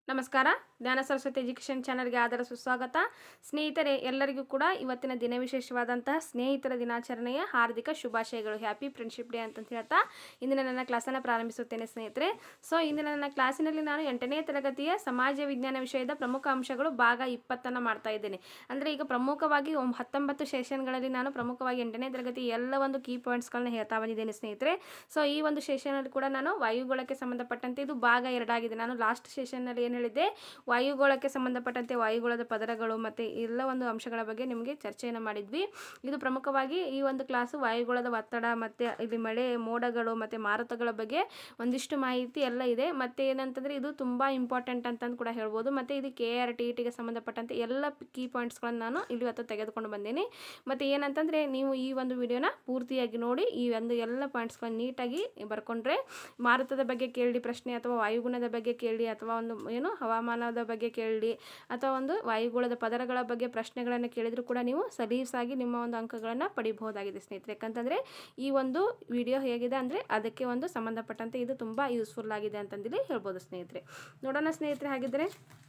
ನಮಸ್ಕಾರ ಜ್ಞಾನ ಸರಸ್ವತಿ ಎಜುಕೇಷನ್ ಚಾನಲ್ಗೆ ಆದರ ಸುಸ್ವಾಗತ ಸ್ನೇಹಿತರೆ ಎಲ್ಲರಿಗೂ ಕೂಡ ಇವತ್ತಿನ ದಿನ ವಿಶೇಷವಾದಂತಹ ಸ್ನೇಹಿತರ ದಿನಾಚರಣೆಯ ಹಾರ್ದಿಕ ಶುಭಾಶಯಗಳು ಹ್ಯಾಪಿ ಫ್ರೆಂಡ್ಶಿಪ್ ಡೇ ಅಂತ ಹೇಳ್ತಾ ಇಂದಿನ ನನ್ನ ಕ್ಲಾಸನ್ನು ಪ್ರಾರಂಭಿಸುತ್ತೇನೆ ಸ್ನೇಹಿತರೆ ಸೊ ಇಂದಿನ ನನ್ನ ಕ್ಲಾಸಿನಲ್ಲಿ ನಾನು ಎಂಟನೇ ತರಗತಿಯ ಸಮಾಜ ವಿಜ್ಞಾನ ವಿಷಯದ ಪ್ರಮುಖ ಅಂಶಗಳು ಭಾಗ ಇಪ್ಪತ್ತನ್ನು ಮಾಡ್ತಾ ಇದ್ದೇನೆ ಅಂದರೆ ಈಗ ಪ್ರಮುಖವಾಗಿ ಒಂಬ- ಹತ್ತೊಂಬತ್ತು ಸೆಷನ್ಗಳಲ್ಲಿ ನಾನು ಪ್ರಮುಖವಾಗಿ ಎಂಟನೇ ತರಗತಿ ಎಲ್ಲ ಒಂದು ಕೀ ಪಾಯಿಂಟ್ಸ್ಗಳನ್ನ ಹೇಳ್ತಾ ಬಂದಿದ್ದೇನೆ ಸ್ನೇಹಿತರೆ ಸೊ ಈ ಒಂದು ಸೆಷನಲ್ಲಿ ಕೂಡ ನಾನು ವಾಯುಗೋಳಕ್ಕೆ ಸಂಬಂಧಪಟ್ಟಂತೆ ಇದು ಭಾಗ ಎರಡಾಗಿದೆ ನಾನು ಲಾಸ್ಟ್ ಸೆಷನ್ನಲ್ಲಿ ಏನು ಹೇಳಿದ್ದೆ ವಾಯುಗೋಳಕ್ಕೆ ಸಂಬಂಧಪಟ್ಟಂತೆ ವಾಯುಗೋಳದ ಪದರಗಳು ಮತ್ತು ಎಲ್ಲ ಒಂದು ಅಂಶಗಳ ಬಗ್ಗೆ ನಿಮಗೆ ಚರ್ಚೆಯನ್ನು ಮಾಡಿದ್ವಿ ಇದು ಪ್ರಮುಖವಾಗಿ ಈ ಒಂದು ಕ್ಲಾಸು ವಾಯುಗೋಳದ ಒತ್ತಡ ಮತ್ತು ಇಲ್ಲಿ ಮಳೆ ಮೋಡಗಳು ಮತ್ತು ಮಾರುತಗಳ ಬಗ್ಗೆ ಒಂದಿಷ್ಟು ಮಾಹಿತಿ ಎಲ್ಲ ಇದೆ ಮತ್ತು ಏನಂತಂದರೆ ಇದು ತುಂಬ ಇಂಪಾರ್ಟೆಂಟ್ ಅಂತಂದು ಕೂಡ ಹೇಳ್ಬೋದು ಮತ್ತು ಇದು ಕೆ ಆರ್ ಟಿ ಟಿಗೆ ಸಂಬಂಧಪಟ್ಟಂತೆ ಎಲ್ಲ ಕೀ ಪಾಯಿಂಟ್ಸ್ಗಳನ್ನು ನಾನು ಇಲ್ಲಿ ಇವತ್ತು ತೆಗೆದುಕೊಂಡು ಬಂದೇನೆ ಮತ್ತು ಏನಂತಂದರೆ ನೀವು ಈ ಒಂದು ವಿಡಿಯೋನ ಪೂರ್ತಿಯಾಗಿ ನೋಡಿ ಈ ಒಂದು ಎಲ್ಲ ಪಾಯಿಂಟ್ಸ್ಗಳನ್ನ ನೀಟಾಗಿ ಬರ್ಕೊಂಡ್ರೆ ಮಾರುತದ ಬಗ್ಗೆ ಕೇಳಿ ಪ್ರಶ್ನೆ ಅಥವಾ ವಾಯುಗುಣದ ಬಗ್ಗೆ ಕೇಳಿ ಅಥವಾ ಒಂದು ಏನು ಹವಾಮಾನದ ಬಗ್ಗೆ ಕೇಳಿ ಅಥವಾ ಒಂದು ವಾಯುಗುಣದ ಪದರಗಳ ಬಗ್ಗೆ ಪ್ರಶ್ನೆಗಳನ್ನು ಕೇಳಿದರೂ ಕೂಡ ನೀವು ಸಲೀಸಾಗಿ ನಿಮ್ಮ ಒಂದು ಅಂಕಗಳನ್ನು ಪಡಿಬಹುದಾಗಿದೆ ಸ್ನೇಹಿತರೆ ಯಾಕಂತಂದರೆ ಈ ಒಂದು ವಿಡಿಯೋ ಹೇಗಿದೆ ಅಂದರೆ ಅದಕ್ಕೆ ಒಂದು ಸಂಬಂಧಪಟ್ಟಂತೆ ಇದು ತುಂಬ ಯೂಸ್ಫುಲ್ ಆಗಿದೆ ಅಂತಂದೇಳಿ ಹೇಳ್ಬೋದು ಸ್ನೇಹಿತರೆ ನೋಡೋಣ ಸ್ನೇಹಿತರೆ ಹಾಗಿದ್ದರೆ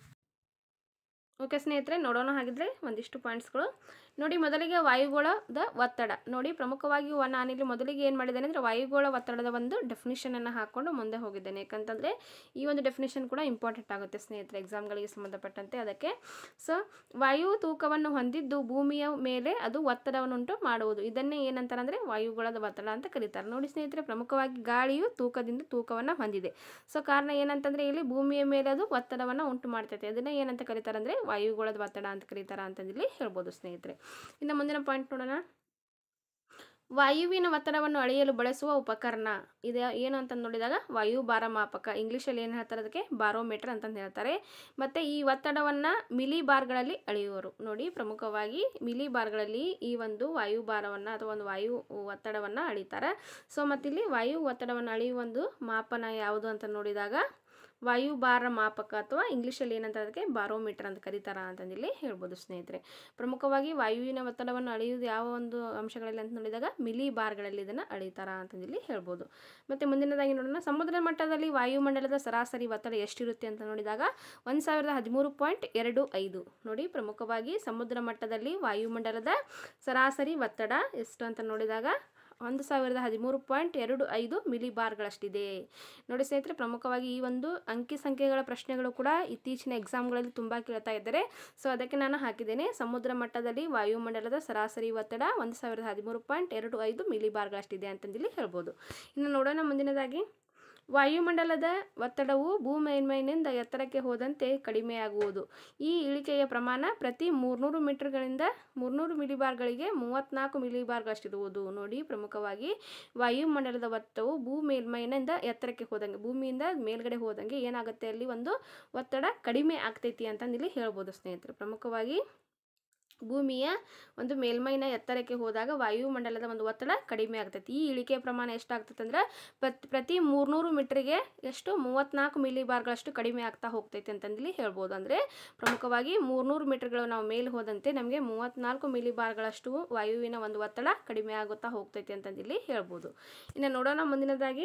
ಓಕೆ ಸ್ನೇಹಿತರೆ ನೋಡೋಣ ಹಾಗಿದ್ರೆ ಒಂದಿಷ್ಟು ಪಾಯಿಂಟ್ಸ್ಗಳು ನೋಡಿ ಮೊದಲಿಗೆ ವಾಯುಗೋಳದ ಒತ್ತಡ ನೋಡಿ ಪ್ರಮುಖವಾಗಿ ವ- ನಾನಿಲ್ಲಿ ಮೊದಲಿಗೆ ಏನು ಮಾಡಿದ್ದೇನೆ ಅಂದರೆ ವಾಯುಗೋಳ ಒತ್ತಡದ ಒಂದು ಡೆಫಿನಿಷನನ್ನು ಹಾಕ್ಕೊಂಡು ಮುಂದೆ ಹೋಗಿದ್ದೇನೆ ಯಾಕಂತಂದರೆ ಈ ಒಂದು ಡೆಫಿನಿಷನ್ ಕೂಡ ಇಂಪಾರ್ಟೆಂಟ್ ಆಗುತ್ತೆ ಸ್ನೇಹಿತರೆ ಎಕ್ಸಾಮ್ಗಳಿಗೆ ಸಂಬಂಧಪಟ್ಟಂತೆ ಅದಕ್ಕೆ ಸೊ ವಾಯು ತೂಕವನ್ನು ಹೊಂದಿದ್ದು ಭೂಮಿಯ ಮೇಲೆ ಅದು ಒತ್ತಡವನ್ನುಂಟು ಮಾಡುವುದು ಇದನ್ನೇ ಏನಂತಾರೆ ಅಂದರೆ ವಾಯುಗೋಳದ ಒತ್ತಡ ಅಂತ ಕರೀತಾರೆ ನೋಡಿ ಸ್ನೇಹಿತರೆ ಪ್ರಮುಖವಾಗಿ ಗಾಳಿಯು ತೂಕದಿಂದ ತೂಕವನ್ನು ಹೊಂದಿದೆ ಸೊ ಕಾರಣ ಏನಂತಂದರೆ ಇಲ್ಲಿ ಭೂಮಿಯ ಮೇಲೆ ಅದು ಒತ್ತಡವನ್ನು ಉಂಟು ಮಾಡ್ತೈತೆ ಅದನ್ನ ಏನಂತ ಕರೀತಾರೆ ಅಂದರೆ ವಾಯುಗೋಳದ ಒತ್ತಡ ಅಂತ ಕರೀತಾರೆ ಅಂತಂದಿಲ್ಲಿ ಹೇಳ್ಬೋದು ಸ್ನೇಹಿತರೆ ಇನ್ನು ಮುಂದಿನ ಪಾಯಿಂಟ್ ನೋಡೋಣ ವಾಯುವಿನ ಒತ್ತಡವನ್ನು ಅಳೆಯಲು ಬಳಸುವ ಉಪಕರಣ ಇದು ಏನು ಅಂತ ನೋಡಿದಾಗ ವಾಯು ಭಾರ ಮಾಪಕ ಇಂಗ್ಲೀಷಲ್ಲಿ ಏನು ಹೇಳ್ತಾರೆ ಅದಕ್ಕೆ ಬಾರೋಮೀಟರ್ ಅಂತಂದು ಹೇಳ್ತಾರೆ ಮತ್ತು ಈ ಒತ್ತಡವನ್ನು ಮಿಲಿ ಬಾರ್ಗಳಲ್ಲಿ ಅಳೆಯುವರು ನೋಡಿ ಪ್ರಮುಖವಾಗಿ ಮಿಲಿ ಬಾರ್ಗಳಲ್ಲಿ ಈ ಒಂದು ವಾಯು ಭಾರವನ್ನು ಅಥವಾ ಒಂದು ವಾಯು ಒತ್ತಡವನ್ನು ಅಳಿತಾರೆ ಸೊ ಮತ್ತಿಲ್ಲಿ ವಾಯು ಒತ್ತಡವನ್ನು ಅಳೆಯುವ ಒಂದು ಮಾಪನ ಯಾವುದು ಅಂತ ನೋಡಿದಾಗ ವಾಯು ಭಾರ ಮಾಪಕ ಅಥವಾ ಇಂಗ್ಲೀಷಲ್ಲಿ ಏನಂತ ಅದಕ್ಕೆ ಬಾರೋಮೀಟರ್ ಅಂತ ಕರೀತಾರ ಅಂತಂದಿಲ್ಲಿ ಹೇಳ್ಬೋದು ಸ್ನೇಹಿತರೆ ಪ್ರಮುಖವಾಗಿ ವಾಯುವಿನ ಒತ್ತಡವನ್ನು ಅಳೆಯುವುದು ಯಾವ ಒಂದು ಅಂಶಗಳಲ್ಲಿ ಅಂತ ನೋಡಿದಾಗ ಮಿಲಿ ಬಾರ್ಗಳಲ್ಲಿ ಇದನ್ನು ಅಳಿತಾರ ಅಂತಂದಿಲ್ಲಿ ಹೇಳ್ಬೋದು ಮತ್ತು ಮುಂದಿನದಾಗಿ ನೋಡೋಣ ಸಮುದ್ರ ಮಟ್ಟದಲ್ಲಿ ವಾಯುಮಂಡಲದ ಸರಾಸರಿ ಒತ್ತಡ ಎಷ್ಟಿರುತ್ತೆ ಅಂತ ನೋಡಿದಾಗ ಒಂದು ಸಾವಿರದ ಹದಿಮೂರು ಪಾಯಿಂಟ್ ಎರಡು ಐದು ನೋಡಿ ಪ್ರಮುಖವಾಗಿ ಸಮುದ್ರ ಮಟ್ಟದಲ್ಲಿ ವಾಯುಮಂಡಲದ ಸರಾಸರಿ ಒತ್ತಡ ಎಷ್ಟು ಅಂತ ನೋಡಿದಾಗ ಒಂದು ಸಾವಿರದ ಹದಿಮೂರು ಪಾಯಿಂಟ್ ಎರಡು ಐದು ಮಿಲಿ ಬಾರ್ಗಳಷ್ಟಿದೆ ನೋಡಿ ಸ್ನೇಹಿತರೆ ಪ್ರಮುಖವಾಗಿ ಈ ಒಂದು ಅಂಕಿ ಸಂಖ್ಯೆಗಳ ಪ್ರಶ್ನೆಗಳು ಕೂಡ ಇತ್ತೀಚಿನ ಎಕ್ಸಾಮ್ಗಳಲ್ಲಿ ತುಂಬ ಕೇಳ್ತಾ ಇದ್ದಾರೆ ಸೊ ಅದಕ್ಕೆ ನಾನು ಹಾಕಿದ್ದೇನೆ ಸಮುದ್ರ ಮಟ್ಟದಲ್ಲಿ ವಾಯುಮಂಡಲದ ಸರಾಸರಿ ಒತ್ತಡ ಒಂದು ಸಾವಿರದ ಹದಿಮೂರು ಪಾಯಿಂಟ್ ಎರಡು ಐದು ಮಿಲಿ ಬಾರ್ಗಳಷ್ಟಿದೆ ಅಂತಂದಿಲ್ಲಿ ಹೇಳ್ಬೋದು ಇನ್ನು ನೋಡೋಣ ಮುಂದಿನದಾಗಿ ವಾಯುಮಂಡಲದ ಒತ್ತಡವು ಭೂಮೇಲ್ಮೈನಿಂದ ಎತ್ತರಕ್ಕೆ ಹೋದಂತೆ ಕಡಿಮೆಯಾಗುವುದು ಈ ಇಳಿಕೆಯ ಪ್ರಮಾಣ ಪ್ರತಿ ಮೂರ್ನೂರು ಮೀಟರ್ಗಳಿಂದ ಮೂರ್ನೂರು ಮಿಲಿಬಾರ್ಗಳಿಗೆ ಮೂವತ್ತ್ನಾಲ್ಕು ಮಿಲಿಬಾರ್ಗಳಷ್ಟಿರುವುದು ನೋಡಿ ಪ್ರಮುಖವಾಗಿ ವಾಯುಮಂಡಲದ ಒತ್ತಡವು ಭೂ ಮೇಲ್ಮೈನಿಂದ ಎತ್ತರಕ್ಕೆ ಹೋದಂಗೆ ಭೂಮಿಯಿಂದ ಮೇಲ್ಗಡೆ ಹೋದಂಗೆ ಏನಾಗುತ್ತೆ ಅಲ್ಲಿ ಒಂದು ಒತ್ತಡ ಕಡಿಮೆ ಆಗ್ತೈತಿ ಅಂತಂದಿಲ್ಲಿ ಹೇಳ್ಬೋದು ಸ್ನೇಹಿತರೆ ಪ್ರಮುಖವಾಗಿ ಭೂಮಿಯ ಒಂದು ಮೇಲ್ಮೈನ ಎತ್ತರಕ್ಕೆ ಹೋದಾಗ ವಾಯುಮಂಡಲದ ಒಂದು ಒತ್ತಡ ಕಡಿಮೆ ಆಗ್ತೈತಿ ಈ ಇಳಿಕೆ ಪ್ರಮಾಣ ಎಷ್ಟಾಗ್ತೈತೆ ಅಂದ್ರೆ ಪ್ರತಿ ಪ್ರತಿ ಮೂರ್ನೂರು ಮೀಟ್ರಿಗೆ ಎಷ್ಟು ಮೂವತ್ತ್ನಾಲ್ಕು ಮಿಲಿ ಬಾರ್ಗಳಷ್ಟು ಕಡಿಮೆ ಆಗ್ತಾ ಹೋಗ್ತೈತೆ ಅಂತಂದೇಳಿ ಹೇಳ್ಬೋದು ಅಂದರೆ ಪ್ರಮುಖವಾಗಿ ಮೂರ್ನೂರು ಮೀಟರ್ಗಳು ನಾವು ಮೇಲೆ ಹೋದಂತೆ ನಮಗೆ ಮೂವತ್ತ್ನಾಲ್ಕು ಮಿಲಿ ಬಾರ್ಗಳಷ್ಟು ವಾಯುವಿನ ಒಂದು ಒತ್ತಡ ಕಡಿಮೆ ಆಗುತ್ತಾ ಹೋಗ್ತೈತೆ ಅಂತಂದೇಳಿ ಹೇಳ್ಬೋದು ಇನ್ನು ನೋಡೋಣ ಮುಂದಿನದಾಗಿ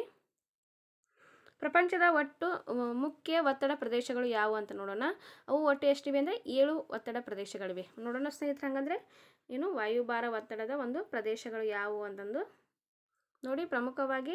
ಪ್ರಪಂಚದ ಒಟ್ಟು ಅಹ್, ಮುಖ್ಯ ಒತ್ತಡ ಪ್ರದೇಶಗಳು ಯಾವುವು ಅಂತ ನೋಡೋಣ ಅವು ಒಟ್ಟು ಎಷ್ಟಿವೆ ಅಂದರೆ ಏಳು ಒತ್ತಡ ಪ್ರದೇಶಗಳಿವೆ ನೋಡೋಣ ಸ್ನೇಹಿತರೆ ಹಂಗಂದರೆ ಏನು ವಾಯುಭಾರ ಒತ್ತಡದ ಒಂದು ಪ್ರದೇಶಗಳು ಯಾವುವು ಅಂತಂದು ನೋಡಿ ಪ್ರಮುಖವಾಗಿ